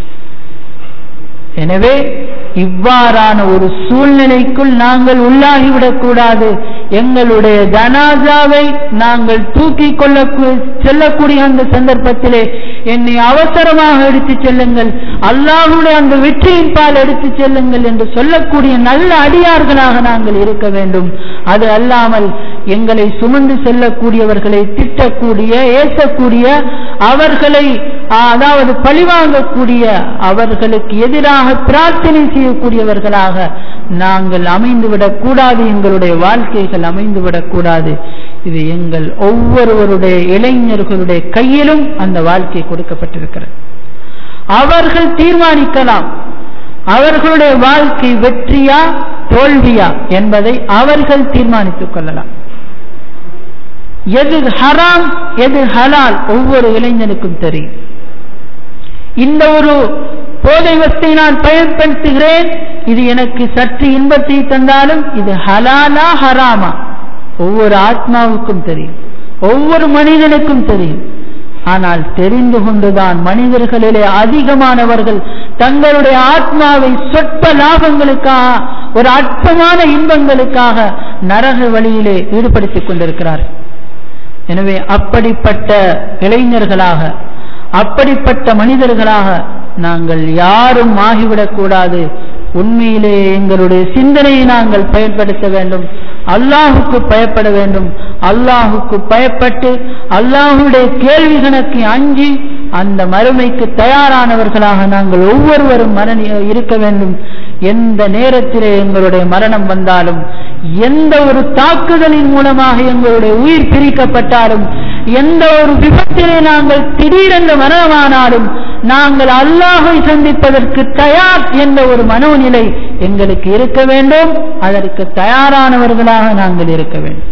எனவே இவ்வாறான ஒரு சூழ்நிலைக்குள் நாங்கள் உள்ளாகிவிடக் கூடாது எங்களுடைய ஜனாசாவை நாங்கள் தூக்கி கொள்ள செல்லக்கூடிய அந்த சந்தர்ப்பத்திலே என்னை அவசரமாக எடுத்துச் செல்லுங்கள் அல்லாஹுடைய அந்த வெற்றியின் பால் எடுத்துச் செல்லுங்கள் என்று சொல்லக்கூடிய நல்ல அடியார்களாக நாங்கள் இருக்க வேண்டும் அது அல்லாமல் எங்களை சுமந்து செல்லக்கூடியவர்களை திட்டக்கூடிய ஏசக்கூடிய அவர்களை அதாவது பழிவாங்கக்கூடிய அவர்களுக்கு எதிராக பிரார்த்தனை செய்யக்கூடியவர்களாக நாங்கள் அமைந்துவிடக் கூடாது எங்களுடைய வாழ்க்கைகள் அமைந்துவிடக் கூடாது இது எங்கள் ஒவ்வொருவருடைய இளைஞர்களுடைய கையிலும் அந்த வாழ்க்கை கொடுக்கப்பட்டிருக்கிறது அவர்கள் தீர்மானிக்கலாம் அவர்களுடைய வாழ்க்கை வெற்றியா தோல்வியா என்பதை அவர்கள் தீர்மானித்துக் கொள்ளலாம் எது ஹராம் எது ஹலால் ஒவ்வொரு இளைஞனுக்கும் தெரியும் இந்த ஒரு போதை வஸ்தை நான் பயன்படுத்துகிறேன் இது எனக்கு சற்று இன்பத்தை தந்தாலும் இது ஹலாலா ஹராமா ஒவ்வொரு ஆத்மாவுக்கும் தெரியும் ஒவ்வொரு மனிதனுக்கும் தெரியும் ஆனால் தெரிந்து கொண்டுதான் மனிதர்களிலே அதிகமானவர்கள் தங்களுடைய ஆத்மாவை சொற்ப லாபங்களுக்காக ஒரு அற்பமான இன்பங்களுக்காக நரக வழியிலே ஈடுபடுத்திக் கொண்டிருக்கிறார்கள் எனவே அப்படிப்பட்ட இளைஞர்களாக அப்படிப்பட்ட மனிதர்களாக நாங்கள் யாரும் ஆகிவிடக்கூடாது உண்மையிலே எங்களுடைய சிந்தனையை நாங்கள் பயன்படுத்த வேண்டும் அல்லாஹுக்கு பயப்பட வேண்டும் அல்லாஹுக்கு பயப்பட்டு அல்லாஹுடைய கேள்வி கணக்கு அஞ்சி அந்த மறுமைக்கு தயாரானவர்களாக நாங்கள் ஒவ்வொருவரும் மரணி இருக்க வேண்டும் எந்த நேரத்திலே எங்களுடைய மரணம் வந்தாலும் எந்த ஒரு தாக்குதலின் மூலமாக எங்களுடைய உயிர் பிரிக்கப்பட்டாலும் எந்த ஒரு விபத்திலே நாங்கள் திடீரென்று மரணமானாலும் நாங்கள் அல்லாஹை சந்திப்பதற்கு தயார் என்ற ஒரு மனோநிலை எங்களுக்கு இருக்க வேண்டும் அதற்கு தயாரானவர்களாக நாங்கள் இருக்க வேண்டும்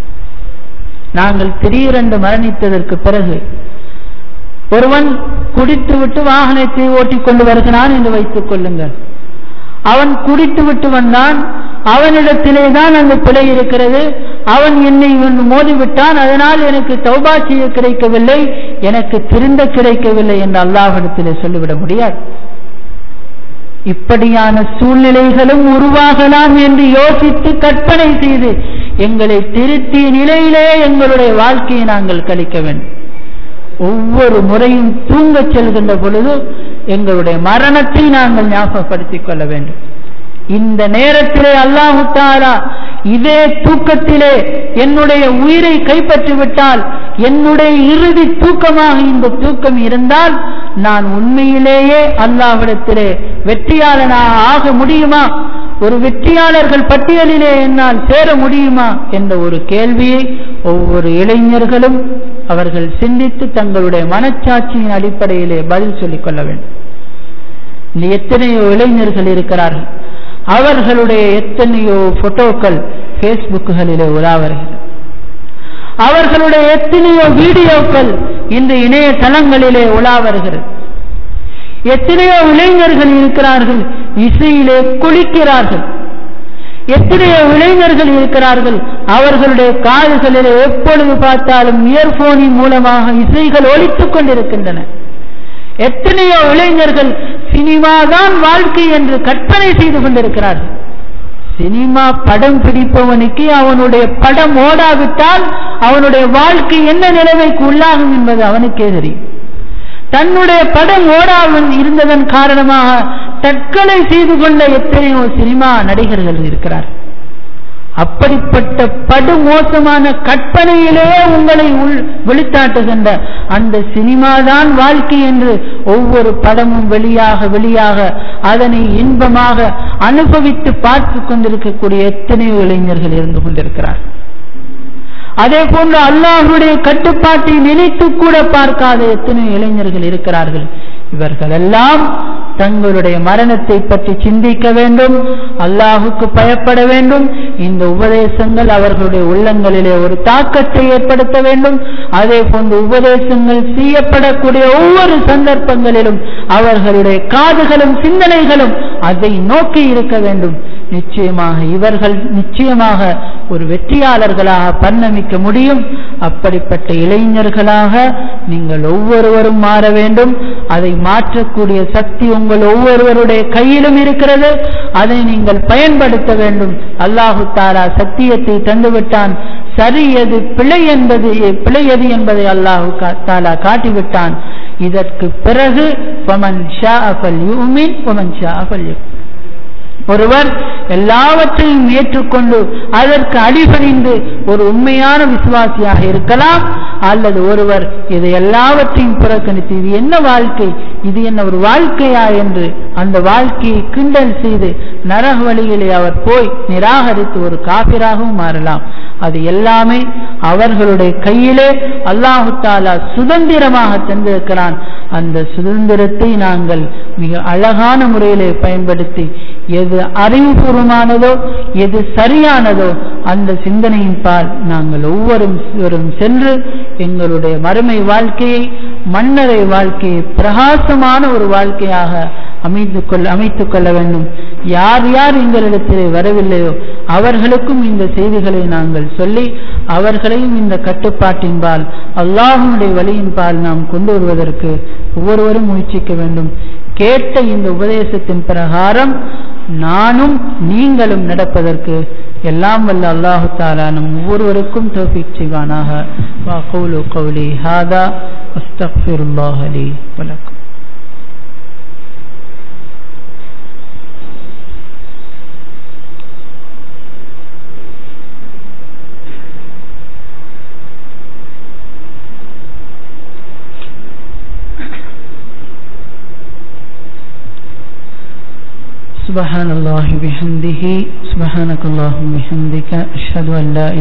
நாங்கள் திடீரென்று மரணித்ததற்கு பிறகு ஒருவன் குடித்துவிட்டு வாகனத்தை ஓட்டிக்கொண்டு வருகிறான் என்று வைத்துக் கொள்ளுங்கள் அவன் குடித்து விட்டு வந்தான் அவனிடத்திலே தான் அந்த பிழை இருக்கிறது அவன் என்னை மோதிவிட்டான் அதனால் எனக்கு தௌபா செய்ய கிடைக்கவில்லை எனக்கு திருந்த கிடைக்கவில்லை என்று அல்லாஹிடத்திலே சொல்லிவிட முடியாது இப்படியான சூழ்நிலைகளும் உருவாகலாம் என்று யோசித்து கற்பனை செய்து எங்களை திருத்திய நிலையிலே எங்களுடைய வாழ்க்கையை நாங்கள் கழிக்க வேண்டும் ஒவ்வொரு முறையும் தூங்கச் செல்கின்ற பொழுது எங்களுடைய மரணத்தை நாங்கள் ஞாபகப்படுத்திக் கொள்ள வேண்டும் இந்த நேரத்திலே அல்லாஹு தாலா இதே தூக்கத்திலே என்னுடைய உயிரை கைப்பற்றி விட்டால் என்னுடைய இறுதி தூக்கமாக இந்த தூக்கம் இருந்தால் நான் உண்மையிலேயே அல்லாஹிடத்திலே வெற்றியாளனாக ஆக முடியுமா ஒரு வெற்றியாளர்கள் பட்டியலிலே என்னால் சேர முடியுமா என்ற ஒரு கேள்வியை ஒவ்வொரு இளைஞர்களும் அவர்கள் சிந்தித்து தங்களுடைய மனச்சாட்சியின் அடிப்படையிலே பதில் சொல்லிக் கொள்ள வேண்டும் இந்த எத்தனையோ இளைஞர்கள் இருக்கிறார்கள் அவர்களுடைய எத்தனையோ போட்டோக்கள் பேஸ்புக்குகளிலே உலா வருகிறது அவர்களுடைய எத்தனையோ வீடியோக்கள் இந்த இணையதளங்களிலே உலா வருகிறது எத்தனையோ இளைஞர்கள் இருக்கிறார்கள் இசையிலே குளிக்கிறார்கள் எத்தனையோ இளைஞர்கள் இருக்கிறார்கள் அவர்களுடைய காதுகளில் எப்பொழுது பார்த்தாலும் இயர்போனின் மூலமாக இசைகள் ஒலித்துக் கொண்டிருக்கின்றன எத்தனையோ இளைஞர்கள் சினிமா தான் வாழ்க்கை என்று கற்பனை செய்து கொண்டிருக்கிறார்கள் சினிமா படம் பிடிப்பவனுக்கு அவனுடைய படம் ஓடாவிட்டால் அவனுடைய வாழ்க்கை என்ன நிலைமைக்கு உள்ளாகும் என்பது அவனுக்கே தெரியும் தன்னுடைய படம் ஓடாமல் இருந்ததன் காரணமாக தற்கொலை செய்து கொண்ட எத்தனையோ சினிமா நடிகர்கள் இருக்கிறார் அப்படிப்பட்ட படுமோசமான கற்பனையிலேயே உங்களை உள் வெளித்தாட்டுகின்ற அந்த சினிமாதான் வாழ்க்கை என்று ஒவ்வொரு படமும் வெளியாக வெளியாக அதனை இன்பமாக அனுபவித்து பார்த்து கொண்டிருக்கக்கூடிய எத்தனையோ இளைஞர்கள் இருந்து கொண்டிருக்கிறார் அதே போன்று அல்லாஹுடைய கட்டுப்பாட்டை நினைத்து கூட பார்க்காத எத்தனையோ இளைஞர்கள் இருக்கிறார்கள் இவர்கள் எல்லாம் தங்களுடைய மரணத்தை பற்றி சிந்திக்க வேண்டும் அல்லாஹுக்கு பயப்பட வேண்டும் இந்த உபதேசங்கள் அவர்களுடைய உள்ளங்களிலே ஒரு தாக்கத்தை ஏற்படுத்த வேண்டும் அதே போன்று உபதேசங்கள் செய்யப்படக்கூடிய ஒவ்வொரு சந்தர்ப்பங்களிலும் அவர்களுடைய காதுகளும் சிந்தனைகளும் அதை நோக்கி இருக்க வேண்டும் நிச்சயமாக இவர்கள் நிச்சயமாக ஒரு வெற்றியாளர்களாக பரிணமிக்க முடியும் அப்படிப்பட்ட இளைஞர்களாக நீங்கள் ஒவ்வொருவரும் மாற வேண்டும் அதை மாற்றக்கூடிய சக்தி உங்கள் ஒவ்வொருவருடைய கையிலும் இருக்கிறது அதை நீங்கள் பயன்படுத்த வேண்டும் அல்லாஹு தாலா சத்தியத்தை தந்துவிட்டான் சரி எது பிழை என்பது பிழை எது என்பதை அல்லாஹு தாலா காட்டிவிட்டான் இதற்கு பிறகு பமன் ஷா அஃபல் யூமின் பமன் ஷா அஃபல் ஒருவர் எல்லாவற்றையும் ஏற்றுக்கொண்டு அதற்கு அடிபணிந்து ஒரு உண்மையான விசுவாசியாக இருக்கலாம் அல்லது ஒருவர் இதை எல்லாவற்றையும் புறக்கணித்து இது என்ன வாழ்க்கை இது என்ன ஒரு வாழ்க்கையா என்று அந்த வாழ்க்கையை கிண்டல் செய்து நரக வழியிலே அவர் போய் நிராகரித்து ஒரு காபிராகவும் மாறலாம் அது எல்லாமே அவர்களுடைய கையிலே அல்லாஹு தாலா சுதந்திரமாக தந்திருக்கிறான் அந்த சுதந்திரத்தை நாங்கள் மிக அழகான முறையிலே பயன்படுத்தி எது அறிவுபூர்வமானதோ எது சரியானதோ அந்த சிந்தனையின் பால் நாங்கள் ஒவ்வொருவரும் சென்று எங்களுடைய மறுமை வாழ்க்கையை மன்னரை வாழ்க்கையை பிரகாசமான ஒரு வாழ்க்கையாக அமைத்து கொள்ள அமைத்துக் கொள்ள வேண்டும் யார் யார் எங்களிடத்திலே வரவில்லையோ அவர்களுக்கும் இந்த செய்திகளை நாங்கள் சொல்லி அவர்களையும் இந்த கட்டுப்பாட்டின்பால் அல்லாஹனுடைய வழியின்பால் நாம் கொண்டு வருவதற்கு ஒவ்வொருவரும் முயற்சிக்க வேண்டும் கேட்ட இந்த உபதேசத்தின் பிரகாரம் நானும் நீங்களும் நடப்பதற்கு எல்லாம் வல்ல அல்லாஹு தாலா நம் ஒவ்வொருவருக்கும் தோஃபிக் செய்வானாக வாகூலு கௌலி ஹாதா அஸ்தக்ஃபிருல்லாஹ் அலி வலக்கும் سبحان الله بحمده سبحانك اللهم بحمدك أشهد أن لا